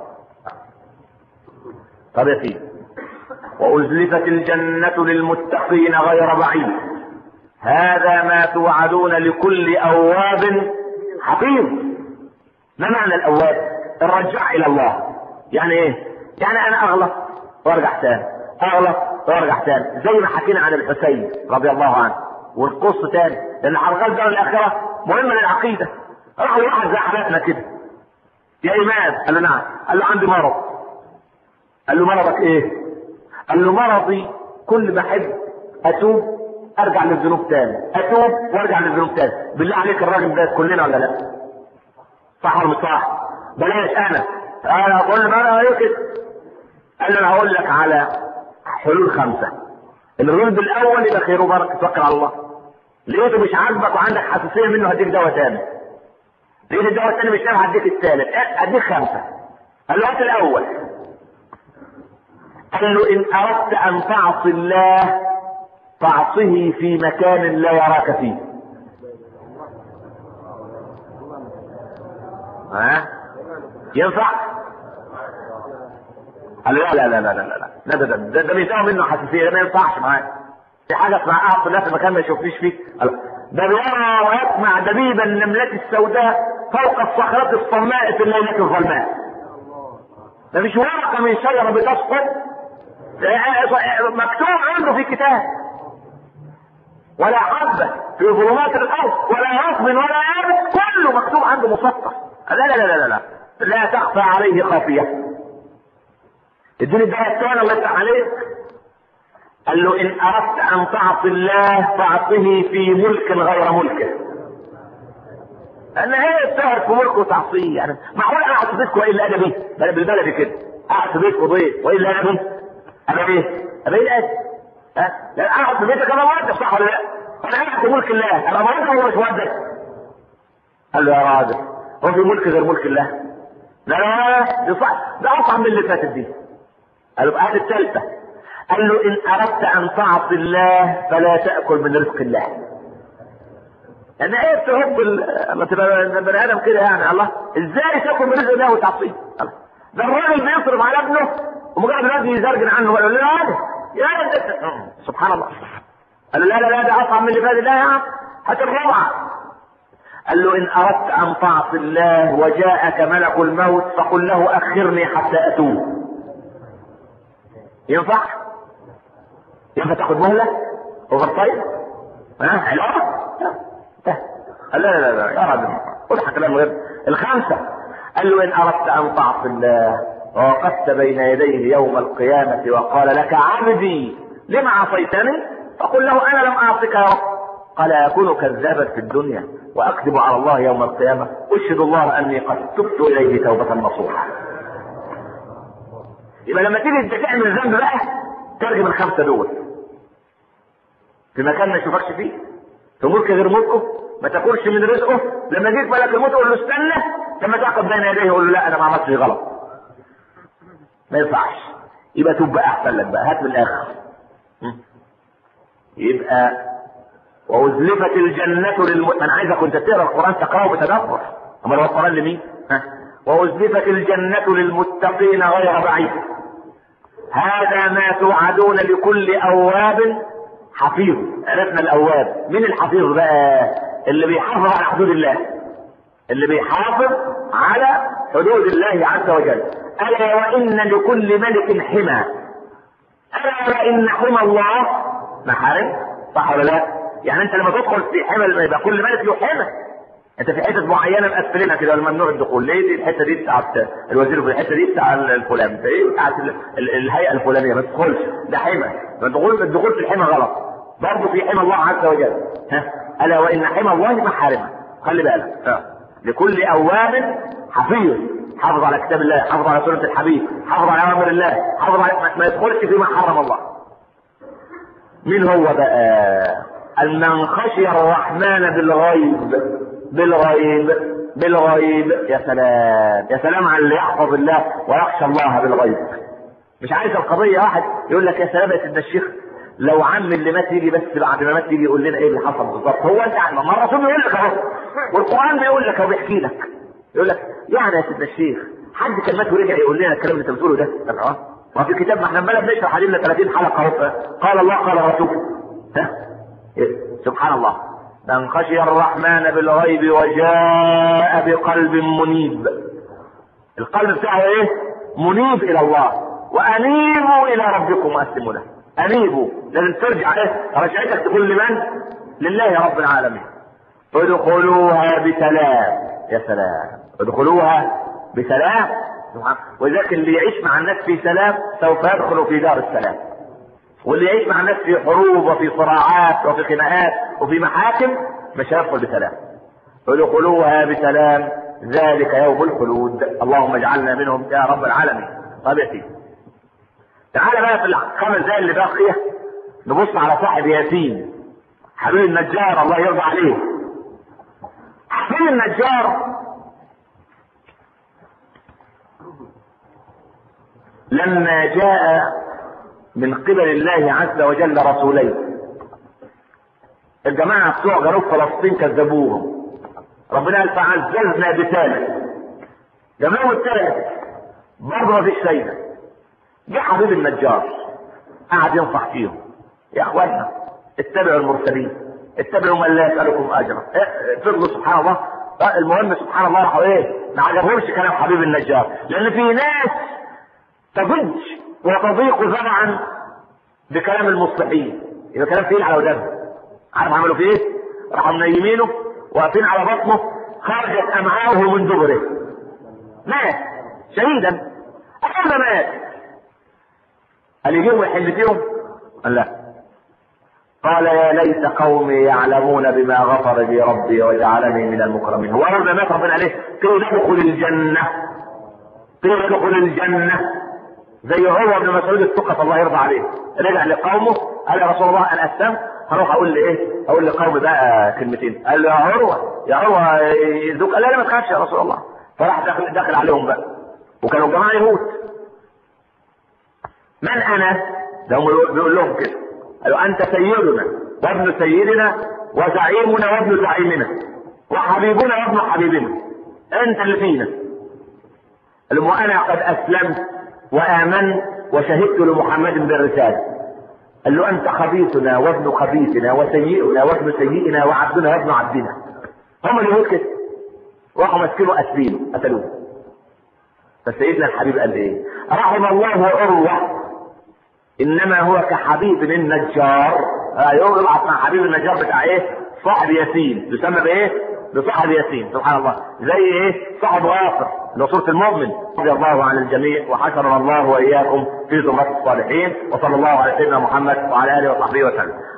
طب يا سيدي وأزلفت الجنة للمتقين غير بعيد هذا ما توعدون لكل أواب حفيظ ما معنى الأواب الرجع إلى الله يعني إيه يعني أنا أغلط وأرجع تاني أغلط وأرجع تاني زي ما حكينا عن الحسين رضي الله عنه والقصة تاني لأن حلقات دار الآخرة مهمة للعقيدة راح واحد زي حالاتنا كده يا إمام قال له نعم قال له عندي مرض قال له مرضك ايه قال له مرضي كل ما احب اتوب ارجع للذنوب تاني اتوب وارجع للذنوب تاني بالله عليك الراجل ده كلنا ولا لا صح ولا مش صح بلاش انا انا اقول ما انا ايه كده قال له انا هقول لك على حلول خمسه الرد الاول يبقى خير وبركه توكل على الله لقيته مش عاجبك وعندك حساسيه منه هديك دواء تاني لقيت الدواء التاني مش نافع هديك الثالث هديك خمسه قال له هات الاول قال له ان اردت ان تعصي الله فاعصه في مكان لا يراك فيه ها ينفع قال له لا لا لا لا لا لا لا ده ده ده, ده بيساوي منه حساسيه ده ما ينفعش معاه في حاجه اسمها اعصي الله في مكان ما يشوفنيش فيه قال ده بيرى ويسمع دبيب النملة السوداء فوق الصخرة الصماء في الليلة الظلماء ده مش ورقة من شجرة بتسقط مكتوب عنده في كتاب ولا حبة في ظلمات الأرض ولا رطب ولا يابس كله مكتوب عنده مسطر لا لا لا لا لا لا تخفى عليه خافية اديني الدعاء الثاني الله يفتح عليك قال له إن أردت أن تعصي الله فاعصه في ملك غير ملكه أنا هي السهر في ملكه وتعصيه يعني معقول أقعد في بيتكم وإلا أدبي بالبلدي كده أقعد في بيتكم ضيف وإلا أدبي أنا إيه؟ أنا إيه الأدب؟ ها؟ لا أقعد في بيتك أنا موظف صح ولا لا؟ أنا قاعد في ملك الله أنا موظف ولا مش موظف؟ قال له يا راجل هو في ملك غير ملك الله؟ لا لا لا دي صح ده أصعب من اللي فاتت دي قال له هات الثالثة قال له إن أردت أن تعصي الله فلا تأكل من رزق الله أنا إيه تحب الله تبقى بني آدم كده يعني الله إزاي تاكل من رزق الله وتعصيه؟ ده الراجل بيصرف على ابنه ومجرد الواد يزرجن عنه ويقول له لا يا ده سبحان الله قال له لا لا لا ده اصعب من اللي فات لا يا عم هات الرابعه قال له ان اردت ان تعصي الله وجاءك ملك الموت فقل له اخرني حتى اتوب ينفع ينفع تاخد مهله اوفر تايم ها حلوه قال لا لا لا يا راجل قول كلام غير الخامسه قال له ان اردت ان تعصي الله ووقفت بين يديه يوم القيامة وقال لك عبدي لم عصيتني فقل له انا لم اعصك يا رب قال اكون كذابا في الدنيا واكذب على الله يوم القيامة اشهد الله اني قد تبت اليه توبة نصوحة يبقى لما تيجي انت تعمل ذنب بقى ترجم الخمسة دول في مكان ما يشوفكش فيه في ملك غير ملكه ما تاكلش من رزقه لما يجيك ملك الموت قول له استنى لما تقف بين يديه يقول له لا انا ما عملتش غلط ما ينفعش يبقى توب بقى احسن لك بقى هات من الاخر يبقى وازلفت الجنة للم... انا عايزك كنت تقرا القران تقراه بتدبر اما هو القران لمين؟ ها وازلفت الجنة للمتقين غير بعيد هذا ما توعدون لكل اواب حفيظ عرفنا الاواب مين الحفيظ بقى اللي بيحافظ على حدود الله اللي بيحافظ على حدود الله عز وجل الا وان لكل ملك حمى الا وان حمى الله محارم صح ولا لا؟ يعني انت لما تدخل في حمى يبقى كل ملك له حمى انت في حتت معينه مقفلينها كده ممنوع الدخول ليه دي الحته دي بتاعت الوزير في الحته دي بتاع الفلان انت ايه بتاعت الهيئه الفلانيه ما تدخلش ده حمى فالدخول الدخول في الحمى غلط برضه في حمى الله عز وجل ها الا وان حمى الله محارمه خلي بالك ها. لكل اواب حفيظ حافظ على كتاب الله حافظ على سنه الحبيب حافظ على اوامر الله حافظ على ما يدخلش فيما حرم الله مين هو بقى من خشي الرحمن بالغيب بالغيب بالغيب يا سلام يا سلام على اللي يحفظ الله ويخشى الله بالغيب مش عايز القضية واحد يقول لك يا سلام يا سيدنا الشيخ لو عم اللي مات يجي بس بعد ما مات يجي يقول لنا ايه اللي حصل بالظبط هو انت ما الرسول بيقول لك اهو والقران بيقول لك اهو بيحكي لك يقول لك يعني يا سيدنا الشيخ حد كان مات ورجع يقول لنا الكلام اللي انت بتقوله ده طب اه ما في كتاب ما احنا امبارح بنشرح علينا 30 حلقه اهو قال الله قال الرسول ها إيه؟ سبحان الله من خشي الرحمن بالغيب وجاء بقلب منيب القلب بتاعه ايه منيب الى الله وانيبوا الى ربكم واسلموا له انيبوا لازم ترجع ايه رجعتك تكون لمن لله رب العالمين ادخلوها بسلام يا سلام ادخلوها بسلام ولذلك اللي يعيش مع الناس في سلام سوف يدخل في دار السلام واللي يعيش مع الناس في حروب وفي صراعات وفي خناقات وفي محاكم مش هيدخل بسلام ادخلوها بسلام ذلك يوم الخلود اللهم اجعلنا منهم يا رب العالمين طب يا سيدي تعال بقى في الخمس دقايق اللي باقيه نبص على صاحب ياسين حبيب النجار الله يرضى عليه حبيب النجار لما جاء من قبل الله عز وجل رسولين الجماعة بتوع جنوب فلسطين كذبوهم ربنا قال فعززنا بثالث جابوهم الثالث برضه مفيش فايدة جه حبيب النجار قعد ينصح فيهم يا اخوانا اتبعوا المرسلين اتبعوا من لا يسألكم اجرا فضلوا سبحان الله المهم سبحان الله راحوا ايه ما عجبهمش كلام حبيب النجار لان في ناس تضج وتضيق ذرعا بكلام المصلحين يبقى كلام تقيل على ودانهم عارف عملوا فيه ايه؟ راحوا منيمينه واقفين على بطنه خرجت امعاؤه من دبره مات شهيدا اول ما مات قال يجيبوا يحل فيهم؟ قال لا قال يا ليت قومي يعلمون بما غفر لي ربي وجعلني من المكرمين هو لما مات ربنا عليه قيل ادخل الجنه قيل ادخل الجنه زي هو ابن مسعود الثقة الله يرضى عليه رجع لقومه قال يا رسول الله انا اسلمت هروح اقول لايه؟ اقول لقومي بقى كلمتين قال له يا عروه يا عروه يذوق قال لا ما تخافش يا رسول الله فراح داخل داخل عليهم بقى وكانوا جماعه يهود من انا؟ ده هم بيقول لهم كده قالوا انت سيدنا وابن سيدنا وزعيمنا وابن زعيمنا وحبيبنا وابن حبيبنا انت اللي فينا قال وانا قد اسلمت وآمنت وشهدت لمحمد بالرسالة قال له أنت خبيثنا وابن خبيثنا وسيئنا وابن سيئنا وعبدنا وابن عبدنا هم اليهود كده راحوا ماسكينه أسبينه قتلوه فسيدنا الحبيب قال ايه؟ رحم الله عروة إنما هو كحبيب النجار آه يبعث مع حبيب النجار بتاع ايه؟ صاحب ياسين يسمى بايه؟ بصاحب ياسين سبحان الله زي ايه؟ صاحب غافر اللي هو سورة المؤمن رضي الله عن الجميع وحشرنا الله واياكم في زمرة الصالحين وصلى الله على سيدنا محمد وعلى اله وصحبه وسلم